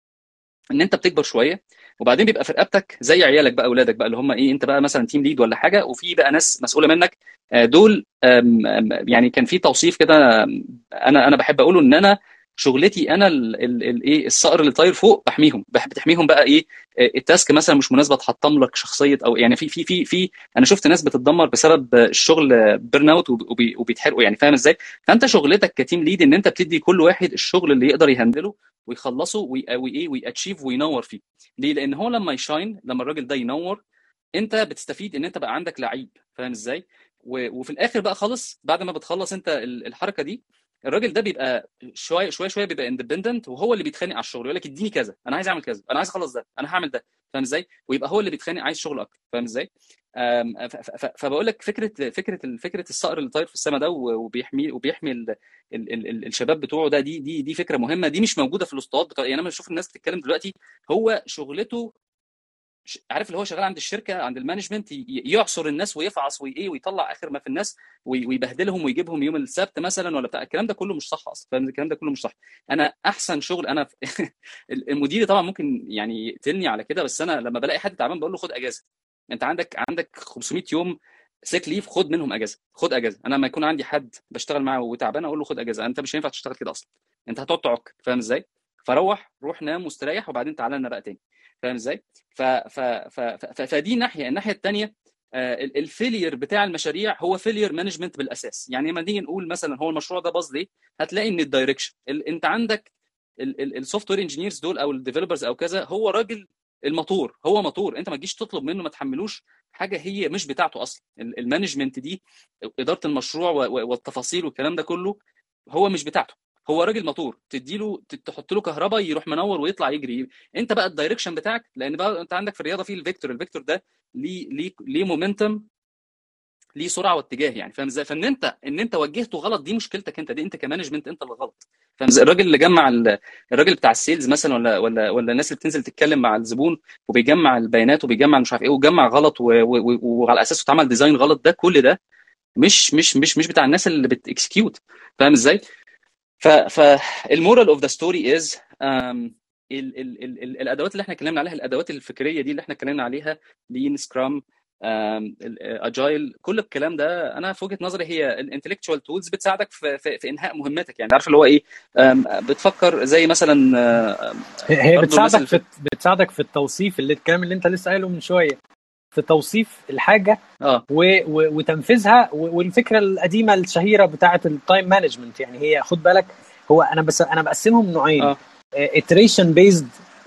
ان انت بتكبر شويه وبعدين بيبقى في رقبتك زي عيالك بقى اولادك بقى اللي هم ايه انت بقى مثلا تيم ليد ولا حاجه وفي بقى ناس مسؤوله منك آه، دول آم، آم، يعني كان في توصيف كده آم، انا انا بحب اقوله ان انا شغلتي انا الايه الصقر اللي طاير فوق بحميهم بح- بتحميهم بقى ايه آه، التاسك مثلا مش مناسبه تحطم لك شخصيه او يعني في في في في انا شفت ناس بتتدمر بسبب الشغل بيرن اوت وبي- وبيتحرقوا يعني فاهم ازاي فانت شغلتك كتيم ليد ان انت بتدي كل واحد الشغل اللي يقدر يهندله ويخلصه وي- وايه وياتشيف وينور فيه ليه لان هو لما يشاين لما الراجل ده ينور انت بتستفيد ان انت بقى عندك لعيب فاهم ازاي و- وفي الاخر بقى خالص بعد ما بتخلص انت ال- الحركه دي الراجل ده بيبقى شويه شويه شويه بيبقى اندبندنت وهو اللي بيتخانق على الشغل يقول لك اديني كذا انا عايز اعمل كذا انا عايز اخلص ده انا هعمل ده فاهم ازاي ويبقى هو اللي بيتخانق عايز شغل اكتر فاهم ازاي آم، ف- ف- ف- فبقول لك فكره فكره فكره الصقر اللي طاير في السماء ده و- وبيحمي وبيحمي ال ال ال ال الشباب بتوعه ده دي دي دي فكره مهمه دي مش موجوده في الاسطوات بتوع يعني انا بشوف الناس بتتكلم دلوقتي هو شغلته ش- عارف اللي هو شغال عند الشركه عند المانجمنت ي- يعصر الناس ويفعص وايه ويطلع اخر ما في الناس وي- ويبهدلهم ويجيبهم يوم السبت مثلا ولا بتاع الكلام ده كله مش صح اصلا فاهم الكلام ده كله مش صح انا احسن شغل انا المدير طبعا ممكن يعني يقتلني على كده بس انا لما بلاقي حد تعبان بقول له خد اجازه انت عندك عندك 500 يوم سيك ليف خد منهم اجازه خد اجازه انا لما يكون عندي حد بشتغل معاه وتعبان اقول له خد اجازه انت مش هينفع تشتغل كده اصلا انت هتقعد تعك فاهم ازاي فروح روح نام مستريح وبعدين تعالى لنا بقى تاني فاهم ازاي ف ف ف ف فدي ناحيه الناحيه الثانيه الفيلير بتاع المشاريع هو فيلير مانجمنت بالاساس يعني لما نيجي نقول مثلا هو المشروع ده باظ ليه هتلاقي ان الدايركشن انت عندك السوفت وير انجينيرز دول او الديفلوبرز او كذا هو راجل الموتور هو موتور انت ما تجيش تطلب منه ما تحملوش حاجه هي مش بتاعته اصلا ال- المانجمنت دي اداره المشروع و- و- والتفاصيل والكلام ده كله هو مش بتاعته هو راجل موتور تديله ت- تحط له كهرباء يروح منور ويطلع يجري انت بقى الدايركشن بتاعك لان بقى انت عندك في الرياضه في الفيكتور الفيكتور ده ليه ليه ليه مومنتم ليه سرعه واتجاه يعني فاهم ازاي فان انت ان انت وجهته غلط دي مشكلتك انت دي انت كمانجمنت انت اللي غلط فاهم ازاي الراجل اللي جمع ال- الراجل بتاع السيلز مثلا ولا ولا ولا الناس اللي بتنزل تتكلم مع الزبون وبيجمع البيانات وبيجمع مش عارف ايه وجمع غلط و- و- و- وعلى اساسه اتعمل ديزاين غلط ده كل ده مش مش مش مش بتاع الناس اللي بتكسكيوت فاهم ازاي ف فالمورال اوف ذا ستوري از الادوات اللي احنا اتكلمنا عليها الادوات الفكريه دي اللي احنا اتكلمنا عليها لين سكرام اجايل كل الكلام ده انا في وجهه نظري هي الانتلكتشوال تولز بتساعدك في, في, في انهاء مهمتك يعني عارف اللي هو ايه أم، بتفكر زي مثلا آه، هي هي برضه الناس بتساعدك اللي في بتساعدك في التوصيف اللي الكلام اللي انت لسه قايله من شويه في توصيف الحاجه اه و... و... وتنفيذها و... والفكره القديمه الشهيره بتاعه التايم مانجمنت يعني هي خد بالك هو انا بس انا بقسمهم نوعين اه iteration based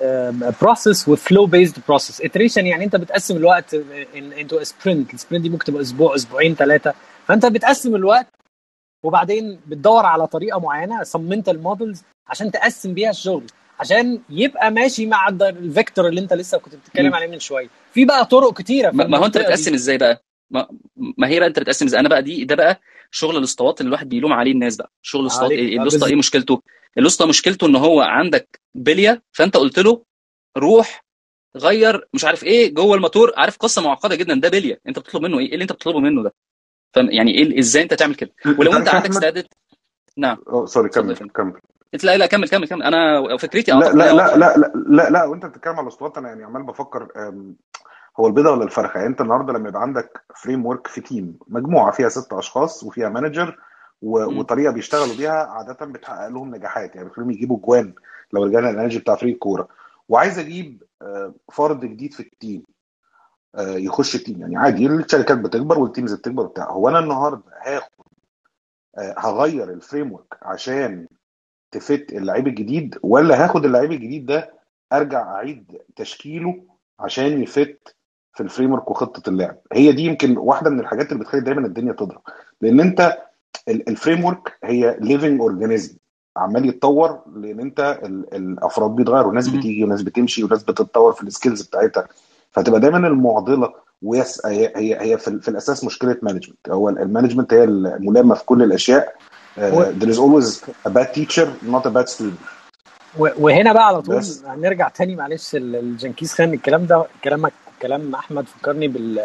بروسيس وفلو بيزد بروسيس iteration يعني انت بتقسم الوقت انتو سبرنت السبرنت دي ممكن تبقى اسبوع اسبوعين ثلاثه فانت بتقسم الوقت وبعدين بتدور على طريقه معينه صممت المودلز عشان تقسم بيها الشغل عشان يبقى ماشي مع الد- الفيكتور اللي انت لسه كنت بتتكلم مم. عليه من شويه في بقى طرق كتيره في ما ما هو انت المنطقه بتقسم دي ازاي بقى ما, ما هي بقى انت بتقسم ازاي انا بقى دي ده بقى شغل الاسطوات اللي الواحد بيلوم عليه الناس بقى شغل الاسطوات عليك ايه آه، الاسطى بالظبط ايه مشكلته الاسطى مشكلته ان هو عندك بليه فانت قلت له روح غير مش عارف ايه جوه الموتور عارف قصه معقده جدا ده بليه انت بتطلب منه ايه ايه اللي انت بتطلبه منه ده فاهم يعني ايه ازاي انت تعمل كده ولو انت انت عارف يا عندك احمد استعداد نعم اه سوري اتفضل يا كمل فندم كمل انت لا لا كمل كمل كمل انا فكرتي لا اعتقد ان لا هي لا واضحه لا لا لا, لا وانت بتتكلم على الاسطوانات انا يعني عمال بفكر أم، هو البيضه ولا الفرخه يعني انت النهارده لما يبقى عندك فريم ورك في تيم مجموعه فيها ست اشخاص وفيها مانجر و- مم. وطريقه بيشتغلوا بيها عاده بتحقق لهم نجاحات يعني بيخليهم يجيبوا جوان لو رجعنا للانرجي بتاع فريق الكوره وعايز اجيب آه، فرد جديد في التيم آه، يخش التيم يعني عادي الشركات بتكبر والتيمز بتكبر وبتاع هو انا النهارده هاخد آه، هغير الفريم ورك عشان تفت اللعيب الجديد ولا هاخد اللعيب الجديد ده ارجع اعيد تشكيله عشان يفت في الفريم ورك وخطه اللعب هي دي يمكن واحده من الحاجات اللي بتخلي دايما الدنيا تضرب لان انت الفريم ورك هي ليفنج اورجانيزم عمال يتطور لان انت ال- الافراد بيتغيروا وناس مم. بتيجي وناس بتمشي وناس بتتطور في السكيلز بتاعتها فتبقى دايما المعضله ويس هي هي هي في, في الاساس مشكله مانجمنت هو المانجمنت هي الملامه في كل الاشياء و... uh, there is always a bad teacher not a bad student و- وهنا بقى على طول بس هنرجع تاني معلش ال- الجنكيز خان الكلام ده كلامك كلام احمد فكرني بال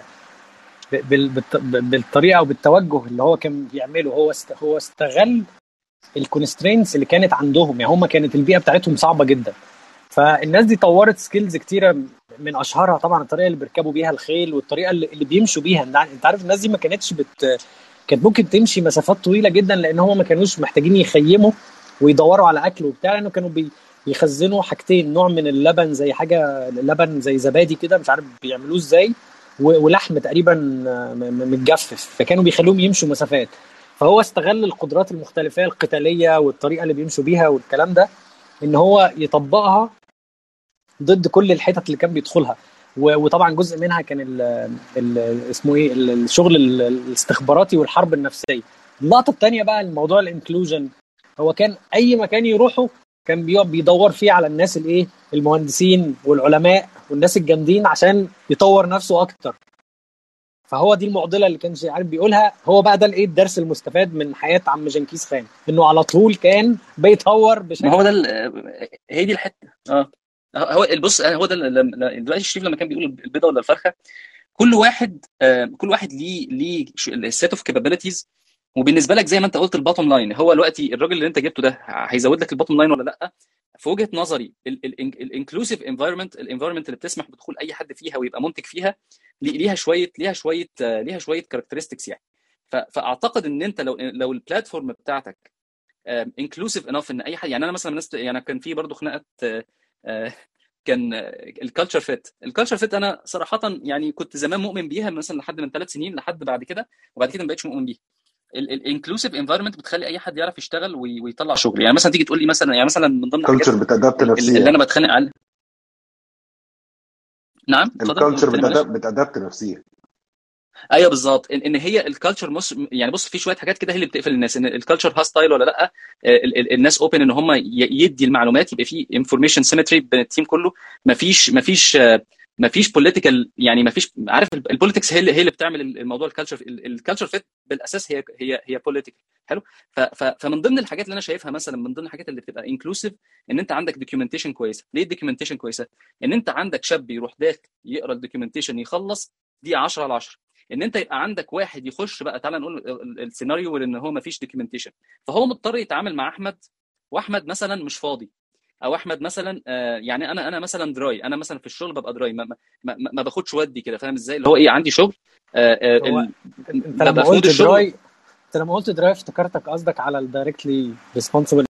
بال بالت- بالطريقه وبالتوجه اللي هو كان بيعمله هو است... هو استغل الكونسترينتس اللي كانت عندهم يعني هم كانت البيئه بتاعتهم صعبه جدا فالناس دي طورت سكيلز كتيره من اشهرها طبعا الطريقه اللي بيركبوا بيها الخيل والطريقه اللي, اللي بيمشوا بيها انت انت عارف الناس دي ما كانتش بت كانت ممكن تمشي مسافات طويله جدا لان هم ما كانوش محتاجين يخيموا ويدوروا على اكل وبتاع لانه كانوا بي يخزنوا حاجتين نوع من اللبن زي حاجه لبن زي زبادي كده مش عارف بيعملوه ازاي و- ولحم تقريبا م- م- متجفف فكانوا بيخلوهم يمشوا مسافات فهو استغل القدرات المختلفه القتاليه والطريقه اللي بيمشوا بيها والكلام ده ان هو يطبقها ضد كل الحتت اللي كان بيدخلها و- وطبعا جزء منها كان ال ال اسمه ايه ال- الشغل ال- الاستخباراتي والحرب النفسيه اللقطه الثانيه بقى الموضوع الانكلوجن هو كان اي مكان يروحه كان بيقعد بيدور فيه على الناس الايه المهندسين والعلماء والناس الجامدين عشان يطور نفسه اكتر فهو دي المعضله اللي كان عارف بيقولها هو بقى ده الايه الدرس المستفاد من حياه عم جنكيز خان انه على طول كان بيطور ما بشكل هو ده ال- هي دي الحته اه هو بص هو ده اللي- دلوقتي الشريف لما كان بيقول البيضه ولا الفرخه كل واحد آه، كل واحد ليه ليه السيت اوف كابابيلتيز وبالنسبه لك زي ما انت قلت الباتوم لاين هو دلوقتي الراجل اللي انت جبته ده هيزود لك الباتوم لاين ولا لا في وجهه نظري الانكلوسيف انفايرمنت الانفايرمنت اللي بتسمح بدخول اي حد فيها ويبقى منتج فيها لي- ليها شويه ليها شويه آه، ليها شويه كاركترستكس يعني ف- فاعتقد ان انت لو لو البلاتفورم بتاعتك انكلوسيف انف ان اي حد يعني انا مثلا من الناس يعني كان في برضه خناقه آه، آه، كان الكالتشر فيت الكالتشر فيت انا صراحه يعني كنت زمان مؤمن بيها مثلا لحد من ثلاث سنين لحد بعد كده وبعد كده ما بقتش مؤمن بيها الانكلوسيف انفايرمنت بتخلي اي حد يعرف يشتغل وي- ويطلع شغل يعني مثلا تيجي تقول لي مثلا يعني مثلا من ضمن الحاجات كلتشر بتادبت ال- ال- اللي نفسيا انا بتخانق عليها نعم اتفضل الكلتشر تاني معلش بتادبت بتادبت نفسيا ايوه بالظبط ان إن هي الكالتشر مص... يعني بص في شويه حاجات كده هي اللي بتقفل الناس ان الكالتشر هاستايل ولا لا ال- ال- الناس اوبن ان هم ي- يدي المعلومات يبقى في انفورميشن سيمتري بين التيم كله مفيش مفيش مفيش بوليتيكال يعني مفيش عارف البوليتكس هي اللي هي اللي بتعمل الموضوع الكالتشر الكالتشر فيت بالاساس هي هي هي بوليتيكال حلو ف- ف- فمن ضمن الحاجات اللي انا شايفها مثلا من ضمن الحاجات اللي بتبقى انكلوسيف ان انت عندك دوكيومنتيشن كويسه ليه الدوكيومنتيشن كويسه ان انت عندك شاب يروح داخل يقرا الدوكيومنتيشن يخلص دي 10 على 10 ان انت يبقى عندك واحد يخش بقى تعالى نقول ال- ال- السيناريو ان هو ما فيش دوكيومنتيشن فهو مضطر يتعامل مع احمد واحمد مثلا مش فاضي او احمد مثلا آه، يعني انا انا مثلا دراي انا مثلا في الشغل ببقى دراي ما, ما, ما, ما باخدش ودي كده فاهم ازاي اللي هو ايه عندي شغل آه، آه، هو ال- انت ببقى لما في مود قلت الشغل دراي انت لما قلت دراي افتكرتك قصدك على الدايركتلي ريسبونسبل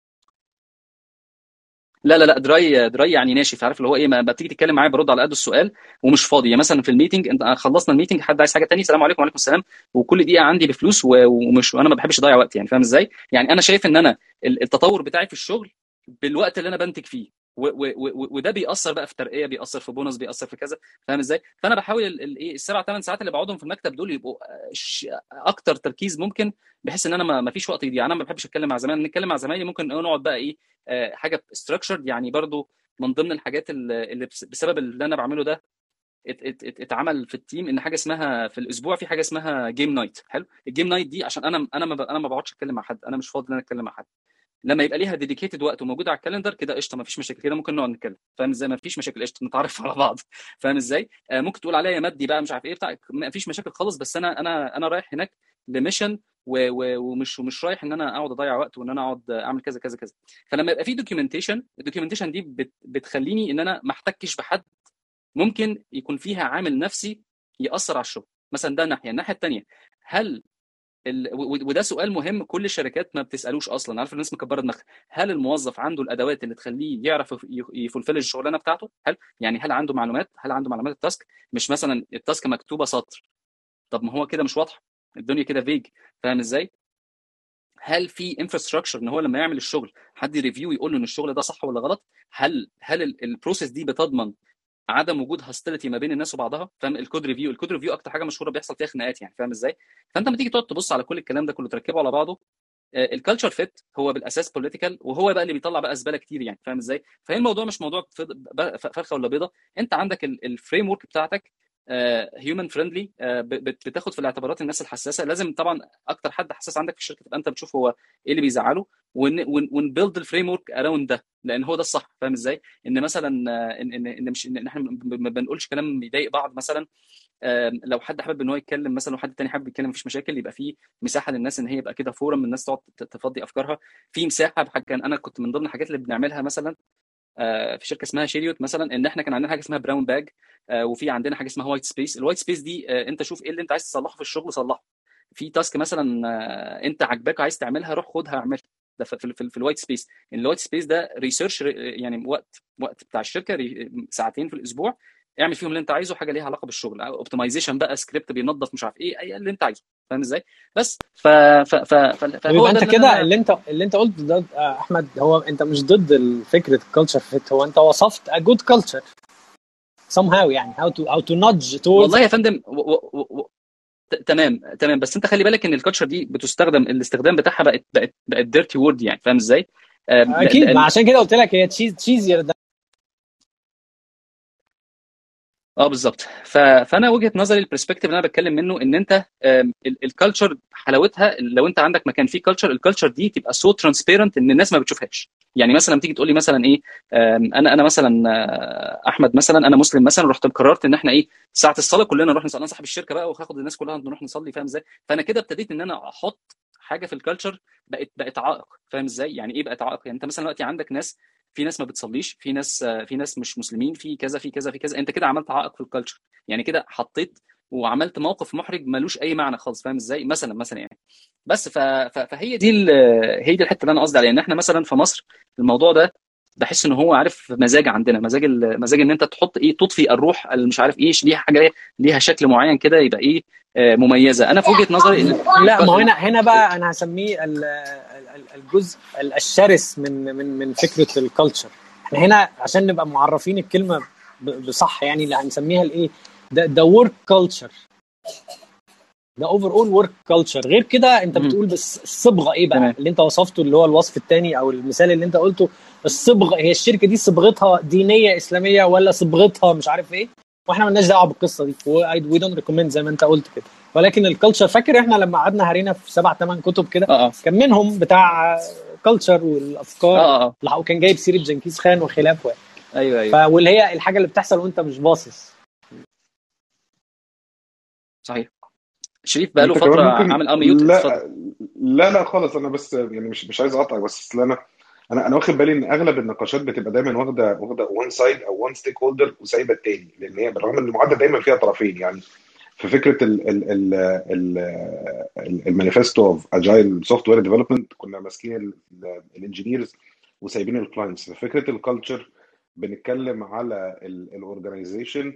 لا لا لا دراي دراي يعني ناشف عارف اللي هو ايه ما بتيجي تتكلم معايا برد على قد السؤال ومش فاضي يعني مثلا في الميتنج انت خلصنا الميتنج حد عايز حاجه تاني السلام عليكم وعليكم السلام وكل دقيقه عندي بفلوس و- ومش وانا ما بحبش اضيع وقت يعني فاهم ازاي يعني انا شايف ان انا ال- التطور بتاعي في الشغل بالوقت اللي انا بنتج فيه و- و- و- وده بيأثر بقى في ترقيه بيأثر في بونص بيأثر في كذا فاهم ازاي فانا بحاول ال- ال- ايه السبع ثمان ساعات اللي بقعدهم في المكتب دول يبقوا ش- اكتر تركيز ممكن بحيث ان انا ما ما فيش وقت يضيع انا ما بحبش اتكلم مع زمايلي نتكلم مع زمايلي ممكن نقعد بقى ايه آه، حاجه ستراكشرد يعني برضو من ضمن الحاجات اللي اللي بس- بسبب اللي انا بعمله ده ات- ات- ات- اتعمل في التيم ان حاجه اسمها في الاسبوع في حاجه اسمها جيم نايت حلو الجيم نايت دي عشان انا انا ما ب- انا ما بقعدش اتكلم مع حد انا مش فاضي ان انا اتكلم مع حد لما يبقى ليها ديديكيتد وقت وموجود على الكالندر كده قشطه ما فيش مشاكل كده ممكن نقعد نتكلم فاهم ازاي ما فيش مشاكل قشطه نتعرف على بعض فاهم ازاي آه ممكن تقول عليا مادي بقى مش عارف ايه بتاع ما فيش مشاكل خالص بس انا انا انا رايح هناك لميشن و- و- ومش ومش رايح ان انا اقعد اضيع وقت وان انا اقعد اعمل كذا كذا كذا فلما يبقى في دوكيومنتيشن الدوكيومنتيشن دي بت بتخليني ان انا ما احتكش بحد ممكن يكون فيها عامل نفسي ياثر على الشغل مثلا ده ناحيه الناحيه الثانيه هل ال... و- وده سؤال مهم كل الشركات ما بتسالوش اصلا عارف الناس مكبره دماغها هل الموظف عنده الادوات اللي تخليه يعرف يف- يفولفل الشغلانه بتاعته هل يعني هل عنده معلومات هل عنده معلومات التاسك مش مثلا التاسك مكتوبه سطر طب ما هو كده مش واضحه الدنيا كده فيج فاهم ازاي هل في انفراستراكشر ان هو لما يعمل الشغل حد ريفيو يقول له ان الشغل ده صح ولا غلط هل هل البروسيس دي بتضمن عدم وجود هاستيليتي ما بين الناس وبعضها فاهم الكود ريفيو الكود ريفيو اكتر حاجه مشهوره بيحصل فيها خناقات يعني فاهم ازاي فانت لما تيجي تقعد تبص على كل الكلام ده كله تركبه على بعضه الكالتشر فيت هو بالاساس بوليتيكال وهو بقى اللي بيطلع بقى زباله كتير يعني فاهم ازاي فهي الموضوع مش موضوع فض- ب- فرخه ولا بيضه انت عندك الفريم ورك بتاعتك هيومن فريندلي بتاخد في الاعتبارات الناس الحساسه لازم طبعا اكتر حد حساس عندك في الشركه تبقى انت بتشوف هو ايه اللي بيزعله ونبيلد الفريم ورك اراوند ده لان هو ده الصح فاهم ازاي ان مثلا آه، ان ان ان مش ان احنا ما بنقولش كلام يضايق بعض مثلا آم، لو حد حابب ان هو يتكلم مثلا وحد تاني حابب يتكلم مفيش مشاكل يبقى في مساحه للناس ان هي يبقى كده فورم الناس تقعد ت- تفضي افكارها في مساحه بحاجة كان انا كنت من ضمن الحاجات اللي بنعملها مثلا آه، في شركه اسمها شيريوت مثلا ان احنا كان عندنا حاجه اسمها براون باج وفي عندنا حاجه اسمها وايت سبيس الوايت سبيس دي آه، انت شوف ايه اللي انت عايز تصلحه في الشغل صلحه في تاسك مثلا آه، انت عاجباك عايز تعملها روح خدها اعملها ده في, في, في الوايت سبيس الوايت سبيس ده ريسيرش يعني وقت وقت بتاع الشركه ري- ساعتين في الاسبوع اعمل فيهم اللي انت عايزه حاجه ليها علاقه بالشغل اوبتمايزيشن بقى سكريبت بينظف مش عارف ايه اي اللي انت عايزه فاهم ازاي بس ف ف ف ف- طب فهو يبقى ده انت اللي كده انا اللي انت اللي انت قلته ده آه، احمد هو انت مش ضد فكره الكالتشر فيت هو انت وصفت a good culture somehow يعني how to how to nudge towards والله يا فندم و... و... و... ت- تمام تمام بس انت خلي بالك ان الكالتشر دي بتستخدم الاستخدام بتاعها بقت بقت بقت ديرتي وورد يعني فاهم ازاي؟ آم، لا- اكيد ما لان عشان كده قلت لك هي تشيز تشيزير اه بالظبط ف... فانا وجهه نظري البرسبكتيف اللي انا بتكلم منه ان انت الكالتشر حلاوتها لو انت عندك مكان فيه كالتشر الكالتشر دي تبقى سو ترانسبيرنت ان الناس ما بتشوفهاش يعني مثلا تيجي تقول لي مثلا ايه آم، انا انا مثلا آه، احمد مثلا انا مسلم مثلا رحت قررت ان احنا ايه ساعه الصلاه كلنا نروح نصلي انا صاحب الشركه بقى وهاخد الناس كلها نروح نصلي فاهم ازاي فانا كده ابتديت ان انا احط حاجه في الكالتشر بقت بقت عائق فاهم ازاي يعني ايه بقت عائق يعني انت مثلا دلوقتي عندك ناس في ناس ما بتصليش في ناس آه، في ناس مش مسلمين في كذا في كذا في كذا انت كده عملت عائق في الكالتشر يعني كده حطيت وعملت موقف محرج ملوش اي معنى خالص فاهم ازاي مثلا مثلا يعني بس ف... ف... فهي دي ال... هي دي الحته اللي انا قصدي عليها ان احنا مثلا في مصر الموضوع ده بحس ان هو عارف مزاج عندنا مزاج ال... مزاج ان انت تحط ايه تطفي الروح اللي مش عارف ايه ليها حاجه إيه، ليها شكل معين كده يبقى ايه آه، مميزه انا في وجهه نظري ان لا ما هو هنا هنا بقى انا هسميه ال- ال- الجزء الشرس من من من فكره الكالتشر احنا هنا عشان نبقى معرفين الكلمه ب- بصح يعني اللي هنسميها الايه ده ده ورك كلتشر ده اوفر اول ورك كلتشر غير كده انت مم. بتقول بس الصبغه ايه بقى تمام. اللي انت وصفته اللي هو الوصف الثاني او المثال اللي انت قلته الصبغه هي الشركه دي صبغتها دينيه اسلاميه ولا صبغتها مش عارف ايه واحنا مالناش دعوه بالقصه دي وي دونت ريكومند زي ما انت قلت كده ولكن الكالتشر فاكر احنا لما قعدنا هرينا في سبع ثمان كتب كده اه اه كان منهم بتاع كلتشر والافكار اه اه لا، وكان جايب سيره جنكيز خان وخلافه ايوه ايوه ف- واللي هي الحاجه اللي بتحصل وانت مش باصص صحيح شريف بقى له انت كمان فتره ممكن عامل اميوت اتفضل لا لا لا خالص انا بس يعني مش مش عايز اقطعك بس اصل انا انا انا واخد بالي ان اغلب النقاشات بتبقى دايما واخده واخده وان سايد او وان ستيك هولدر وسايبه التاني لان هي بالرغم ان المعادله دايما فيها طرفين يعني في فكره ال ال ال ال المانيفستو اوف اجايل سوفت وير ديفلوبمنت كنا ماسكين الانجينيرز وسايبين الكلاينتس في فكره الكالتشر بنتكلم على الاورجنايزيشن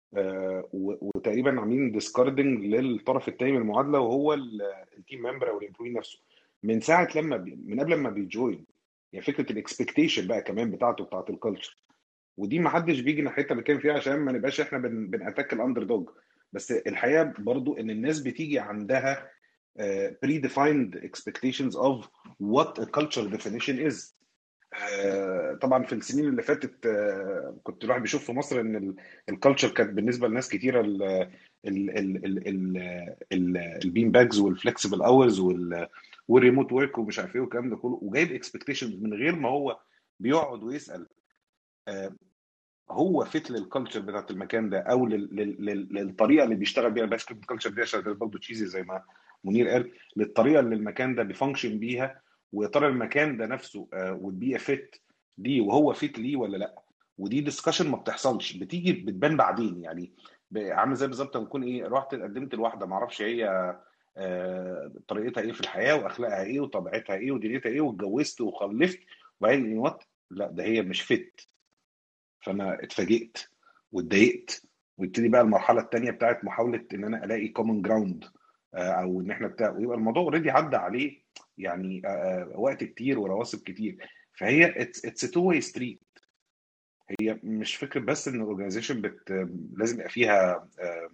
وتقريبا عاملين ديسكاردنج للطرف الثاني من المعادله وهو التيم ممبر او الامبلوي نفسه من ساعه لما بي من قبل ما بيجوين يعني فكره الاكسبكتيشن بقى كمان بتاعته بتاعت الكالتشر ودي ما حدش بيجي ناحيتها بنتكلم فيها عشان ما نبقاش احنا بن بناتاك الاندر دوج بس الحقيقه برضو ان الناس بتيجي عندها بري ديفايند expectations of what a culture definition is آه، طبعا في السنين اللي فاتت آه، كنت الواحد بيشوف في مصر ان الكالتشر كانت بالنسبه لناس كتيره ال- ال- ال- ال- ال- ال- البين باجز والفلكسبل اورز والريموت ورك ومش عارف ايه والكلام ده كله وجايب اكسبكتيشنز من غير ما هو بيقعد ويسال آه، هو فيت للكالتشر بتاعت المكان ده او لل- لل- لل- للطريقه اللي بيشتغل بيها بس الكالتشر دي عشان برضه تشيزي زي ما منير قال للطريقه اللي المكان ده بيفانكشن بيها ويا ترى المكان ده نفسه would be a fit ليه وهو فيت ليه ولا لا ودي ديسكشن ما بتحصلش بتيجي بتبان بعدين يعني ب- عامل زي بالظبط لما تكون ايه رحت قدمت لواحده ما اعرفش هي آه، طريقتها ايه في الحياه واخلاقها ايه وطبيعتها ايه ودنيتها ايه واتجوزت وخلفت وبعدين وات لا ده هي مش فيت فانا اتفاجئت واتضايقت ويبتدي بقى المرحله الثانيه بتاعت محاوله ان انا الاقي كومن جراوند او ان احنا بتاع ويبقى الموضوع اوريدي عدى عليه يعني آه، آه، وقت كتير ورواسب كتير فهي اتس تو واي ستريت هي مش فكره بس ان الاورجنايزيشن بت لازم يبقى فيها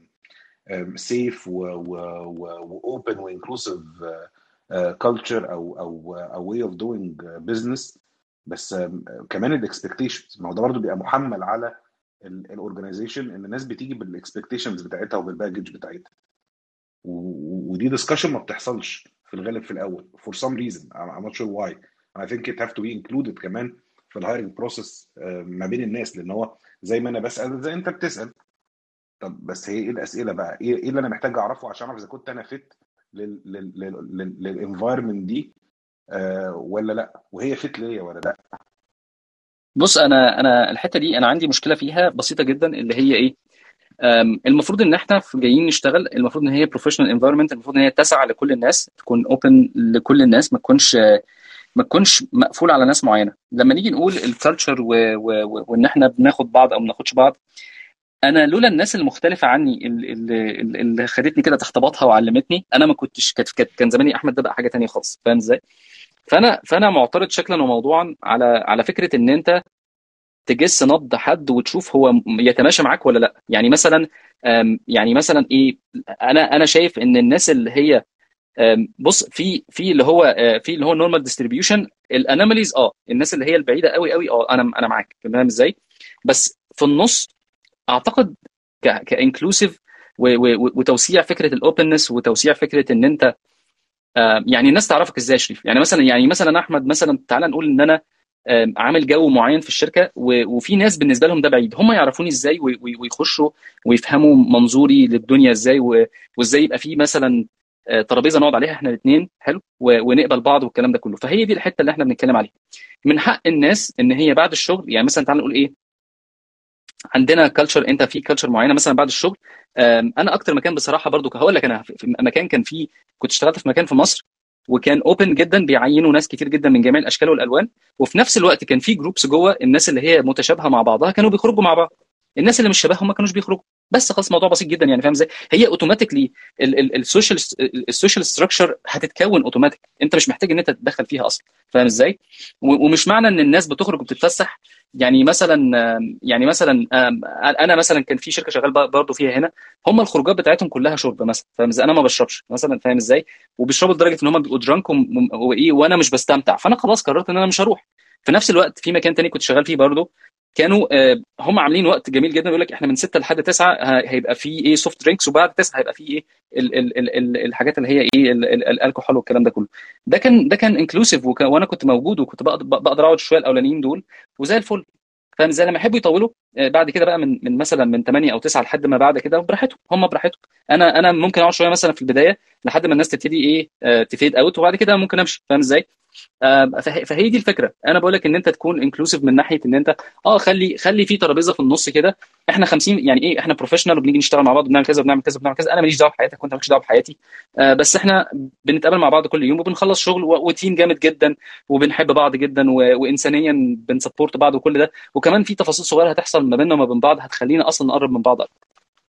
سيف واوبن وانكلوسيف كلتشر او او او واي اوف دوينج بزنس بس آم، كمان الاكسبكتيشنز ما هو ده برضه بيبقى محمل على الاورجنايزيشن ان الناس بتيجي بالاكسبكتيشنز بتاعتها وبالباجج بتاعتها و- ودي ديسكشن ما بتحصلش في الغالب في الاول for some reason I'm I'm not sure why I think it have to be included كمان في الهايرنج بروسيس ما بين الناس لان هو زي ما انا بسال زي انت بتسال طب بس هي ايه الاسئله بقى ايه إيه اللي انا محتاج اعرفه عشان اعرف اذا كنت انا فت للانفايرمنت دي آه ولا لا وهي فت ليا ولا لا بص انا انا الحته دي انا عندي مشكله فيها بسيطه جدا اللي هي ايه أم، المفروض ان احنا في- جايين نشتغل المفروض ان هي بروفيشنال انفايرمنت المفروض ان هي تسعى لكل الناس تكون اوبن لكل الناس ما تكونش ما تكونش مقفول على ناس معينه لما نيجي نقول الكالتشر وان احنا بناخد بعض او ما بناخدش بعض انا لولا الناس المختلفه عني اللي, اللي, اللي خدتني كده تحت باطها وعلمتني انا ما كنتش كانت كانت- كان زماني احمد ده بقى حاجه تانية خالص فاهم ازاي فانا فانا معترض شكلا وموضوعا على على فكره ان انت تجس نبض حد وتشوف هو م- يتماشى معاك ولا لا يعني مثلا أم، يعني مثلا ايه انا انا شايف ان الناس اللي هي أم، بص في في اللي هو آه، في اللي هو نورمال ديستريبيوشن الانوماليز اه الناس اللي هي البعيده قوي قوي اه انا انا معاك فاهم ازاي بس في النص اعتقد كانكلوسيف وتوسيع فكره الاوبنس وتوسيع فكره ان انت آه، يعني الناس تعرفك ازاي يا شريف يعني مثلا يعني مثلا احمد مثلا تعالى نقول ان انا آه، عامل جو معين في الشركه و- وفي ناس بالنسبه لهم ده بعيد هم يعرفوني ازاي وي- وي- ويخشوا ويفهموا منظوري للدنيا ازاي و- وازاي يبقى في مثلا آه، ترابيزه نقعد عليها احنا الاثنين حلو و- ونقبل بعض والكلام ده كله فهي دي الحته اللي احنا بنتكلم عليها من حق الناس ان هي بعد الشغل يعني مثلا تعالى نقول ايه عندنا كلتشر انت في كلتشر معينه مثلا بعد الشغل آم، انا اكتر مكان بصراحه برضو هقول لك انا في في مكان كان فيه كنت اشتغلت في مكان في مصر وكان اوبن جدا بيعينوا ناس كتير جدا من جميع الاشكال والالوان وفي نفس الوقت كان في جروبس جوه الناس اللي هي متشابهه مع بعضها كانوا بيخرجوا مع بعض الناس اللي مش شبههم ما كانوش بيخرجوا بس خلاص الموضوع بسيط جدا يعني فاهم ازاي هي اوتوماتيكلي السوشيال السوشيال ستراكشر هتتكون اوتوماتيك انت مش محتاج ان انت تتدخل فيها اصلا فاهم ازاي و- ومش معنى ان الناس بتخرج وبتتفسح يعني مثلا آم، يعني مثلا آم، انا مثلا كان في شركه شغال برضه فيها هنا هم الخروجات بتاعتهم كلها شرب مثلا فاهم ازاي انا ما بشربش مثلا فاهم ازاي وبيشربوا لدرجه ان هم بيبقوا درانك وايه وانا مش بستمتع فانا خلاص قررت ان انا مش هروح في نفس الوقت في مكان تاني كنت شغال فيه برضه كانوا آه، هم عاملين وقت جميل جدا بيقول لك احنا من 6 لحد 9 ه- هيبقى في ايه سوفت درينكس وبعد 9 هيبقى في ايه ال ال ال ال الحاجات اللي هي ايه ال- ال- الالكحول والكلام ده كله ده كان ده كان انكلوسيف وانا كنت موجود وكنت بقدر بقدر اقعد شويه الاولانيين دول وزي الفل فاهم ازاي لما يحبوا يطولوا آه، بعد كده بقى من من مثلا من 8 او 9 لحد ما بعد كده براحتهم هم براحتهم انا انا ممكن اقعد شويه مثلا في البدايه لحد ما الناس تبتدي ايه آه، تفيد اوت وبعد كده ممكن امشي فاهم ازاي آه، فه- فهي دي الفكره انا بقول لك ان انت تكون انكلوسيف من ناحيه ان انت اه خلي خلي في ترابيزه في النص كده احنا 50 يعني ايه احنا بروفيشنال وبنيجي نشتغل مع بعض وبنعمل كذا وبنعمل كذا وبنعمل كذا انا ماليش دعوه بحياتك وانت مالكش دعوه بحياتي آه، بس احنا بنتقابل مع بعض كل يوم وبنخلص شغل و- وتيم جامد جدا وبنحب بعض جدا و- وانسانيا بنسبورت بعض وكل ده وكمان في تفاصيل صغيره هتحصل ما بيننا وما بين بعض هتخلينا اصلا نقرب من بعض أكتر.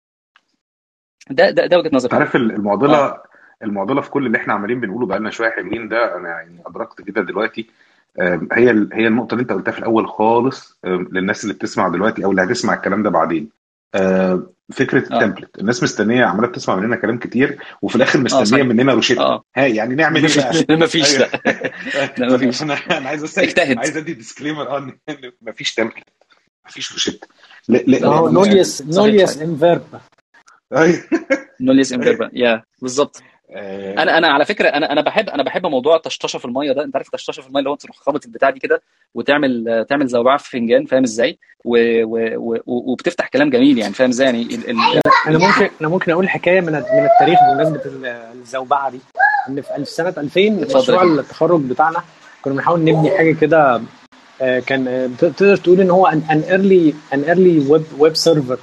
ده ده ده وجهه نظري عارف ال- اه المعضله المعضله في كل اللي احنا عمالين بنقوله بقالنا شويه حلوين ده انا يعني ادركت كده دلوقتي آم، هي ال- هي النقطه اللي انت قلتها في الاول خالص آم، للناس اللي بتسمع دلوقتي او اللي هتسمع الكلام ده بعدين آم، فكره اه التمبلت الناس مستنيه عماله بتسمع مننا كلام كتير وفي الاخر اه مستنيه صحيح مننا روشته اه ها يعني نعمل ايه بقى ما فيش ايوه لا لا ما فيش انا انا عايز اسال اجتهد عايز ادي ديسكليمر اه ان ما فيش تمبلت ما فيش روشته ل- ل- اهو لان نوليس صحيح نوليس صحيح انفيربا ايوه نوليس امبيربا يا بالظبط آه، انا انا على فكره انا انا بحب انا بحب موضوع الطشطشه في الميه ده انت عارف الطشطشه في الميه اللي هو تروح خابط البتاع دي كده وتعمل تعمل زوبعه في فنجان فاهم ازاي و... و... و... وبتفتح كلام جميل يعني فاهم ازاي يعني ال... ال... انا ممكن انا ممكن اقول حكايه من من التاريخ بمناسبه ال- الزوبعه دي ان في ألف سنه 2000 اتفضل مشروع يا فندم التخرج بتاعنا كنا بنحاول نبني حاجه كده آه، كان آه، تقدر تقول ان هو ان ايرلي ان ايرلي ويب ويب سيرفر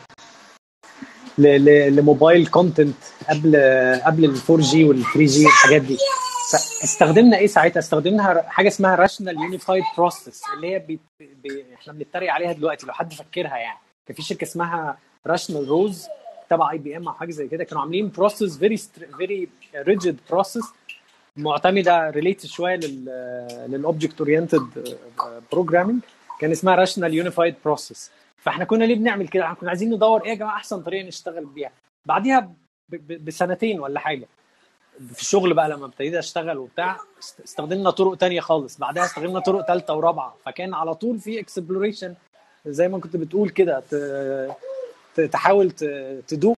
لموبايل كونتنت قبل قبل ال 4 جي وال 3 جي والحاجات دي فاستخدمنا ايه ساعتها؟ استخدمنا حاجه اسمها راشنال يونيفايد بروسيس اللي هي بي بي احنا بنتريق عليها دلوقتي لو حد فاكرها يعني كان في شركه اسمها راشنال روز تبع اي بي ام او حاجه زي كده كانوا عاملين بروسيس فيري فيري ريجيد بروسيس معتمده ريليتد شويه لل للاوبجكت اورينتد بروجرامينج كان اسمها راشنال يونيفايد بروسيس فاحنا كنا ليه بنعمل كده؟ احنا كنا عايزين ندور ايه يا جماعه احسن طريقه نشتغل بيها بعديها ب- ب- بسنتين ولا حاجه في الشغل بقى لما ابتديت اشتغل وبتاع است- استخدمنا طرق تانية خالص بعدها استخدمنا طرق ثالثه ورابعه فكان على طول في اكسبلوريشن زي ما كنت بتقول كده ت- ت- تحاول ت- تدوق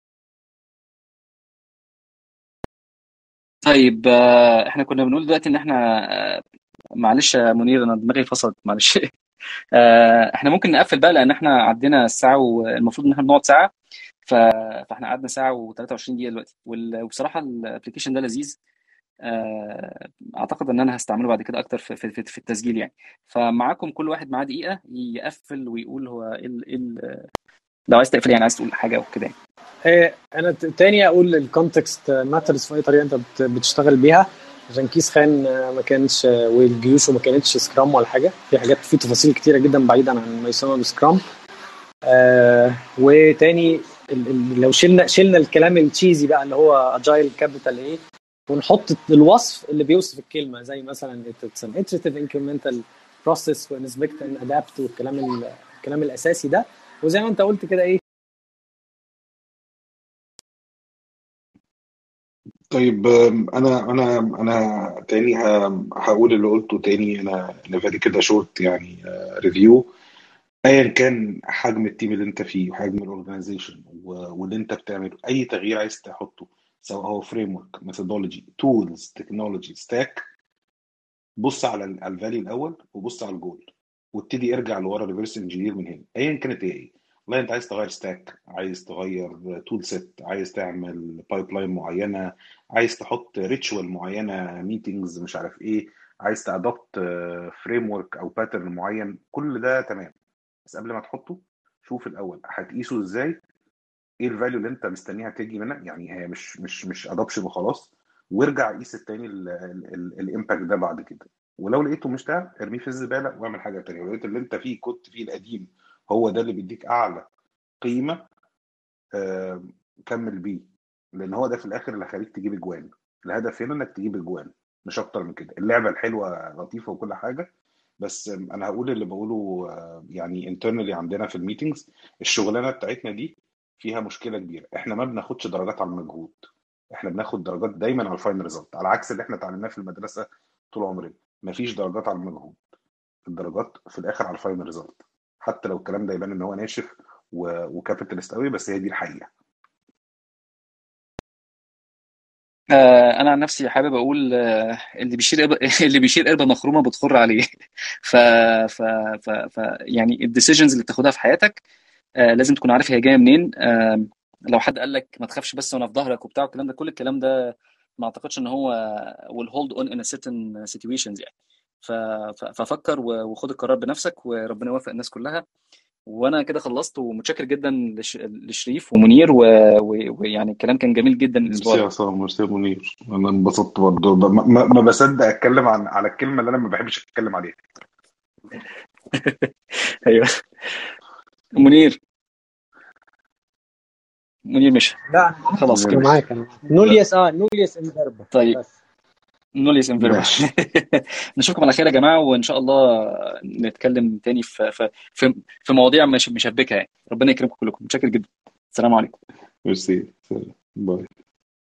طيب آه، احنا كنا بنقول دلوقتي ان احنا آه، معلش يا منير انا دماغي فصلت معلش آه، احنا ممكن نقفل بقى لان احنا عدينا الساعه والمفروض ان احنا بنقعد ساعه ف... فاحنا قعدنا ساعه و23 دقيقه دلوقتي وال- وبصراحه الابلكيشن ده لذيذ آه، اعتقد ان انا هستعمله بعد كده اكتر في, في, في التسجيل يعني فمعاكم كل واحد معاه دقيقه يقفل ويقول هو ايه ال- إيه ال- لو عايز تقفل يعني عايز تقول حاجه او كده يعني آه، انا ت- تاني اقول الكونتكست ماترز في اي طريقه انت بت- بتشتغل بيها عشان كيس خان آه، ما كانش آه، والجيوش وما كانتش سكرام ولا حاجه في حاجات في تفاصيل كتيره جدا بعيدا عن ما يسمى بسكرام آه وتاني ال- ال- لو شلنا شلنا الكلام التشيزي بقى اللي هو اجايل كابيتال ايه ونحط الوصف اللي بيوصف الكلمه زي مثلا it's an iterative incremental process و inspect and adapt والكلام ال- الكلام الاساسي ده وزي ما انت قلت كده ايه طيب آم، انا انا انا تاني ه- هقول اللي قلته تاني انا نفادي كده شورت يعني ريفيو ايا كان حجم التيم اللي انت فيه وحجم الاورجنايزيشن واللي انت بتعمله اي تغيير عايز تحطه سواء هو فريم ورك ميثودولوجي تولز تكنولوجي ستاك بص على الفاليو الاول وبص على الجول وابتدي ارجع لورا ريفرس انجينير من هنا ايا كانت هي ايه والله انت عايز تغير ستاك عايز تغير تول سيت عايز تعمل بايب لاين معينه عايز تحط ريتشوال معينه ميتنجز مش عارف ايه عايز تادوبت فريم ورك او باترن معين كل ده تمام بس قبل ما تحطه شوف الاول هتقيسه ازاي ايه الفاليو اللي انت مستنيها تيجي منها يعني هي مش مش مش ادوبشن وخلاص وارجع قيس التاني الامباكت ده بعد كده ولو لقيته مش ده ارميه في الزباله واعمل حاجه تانيه ولو لقيت اللي انت فيه كنت فيه القديم هو ده اللي بيديك اعلى قيمه آه كمل بيه لان هو ده في الاخر اللي هيخليك تجيب اجوان الهدف هنا انك تجيب اجوان مش اكتر من كده اللعبه الحلوه لطيفه وكل حاجه بس انا هقول اللي بقوله آه، يعني انترنالي عندنا في الميتنجز الشغلانه بتاعتنا دي فيها مشكله كبيره احنا ما بناخدش درجات على المجهود احنا بناخد درجات دايما على الفاينل ريزلت على عكس اللي احنا اتعلمناه في المدرسه طول عمرنا مفيش درجات على المجهود الدرجات في الاخر على الفاينل ريزلت حتى لو الكلام ده يبان ان هو ناشف وكابيتالست قوي بس هي دي الحقيقه آه، انا عن نفسي حابب اقول آه، اللي بيشيل قربة اللي بيشيل قربة مخرومه بتخر عليه ف ف ف, ف يعني الديسيجنز اللي بتاخدها في حياتك آه، لازم تكون عارف هي جايه منين آه، لو حد قال لك ما تخافش بس وانا في ظهرك وبتاع الكلام ده كل الكلام ده ما اعتقدش ان هو will hold on in a certain situations يعني ف- ف- ففكر و- وخد القرار بنفسك وربنا يوفق الناس كلها وانا كده خلصت ومتشكر جدا لش- لشريف ومنير و- و- ويعني الكلام كان جميل جدا الاسبوع ميرسي يا ده عصام ميرسي يا منير انا انبسطت برضه ب- ما, ما ما بصدق اتكلم عن على الكلمه اللي انا ما بحبش اتكلم عليها ايوه منير منير مشى لا انا خلاص منير انا كده ماشي معاك انا معاك نوليس اه نوليس انفيربا طيب بس نوليس انفيربا ماشي نشوفكم على خير يا جماعه وان شاء الله نتكلم تاني في في في, في مواضيع مش مشبكه يعني ربنا يكرمكم كلكم متشكر جدا السلام عليكم ميرسي سلام. باي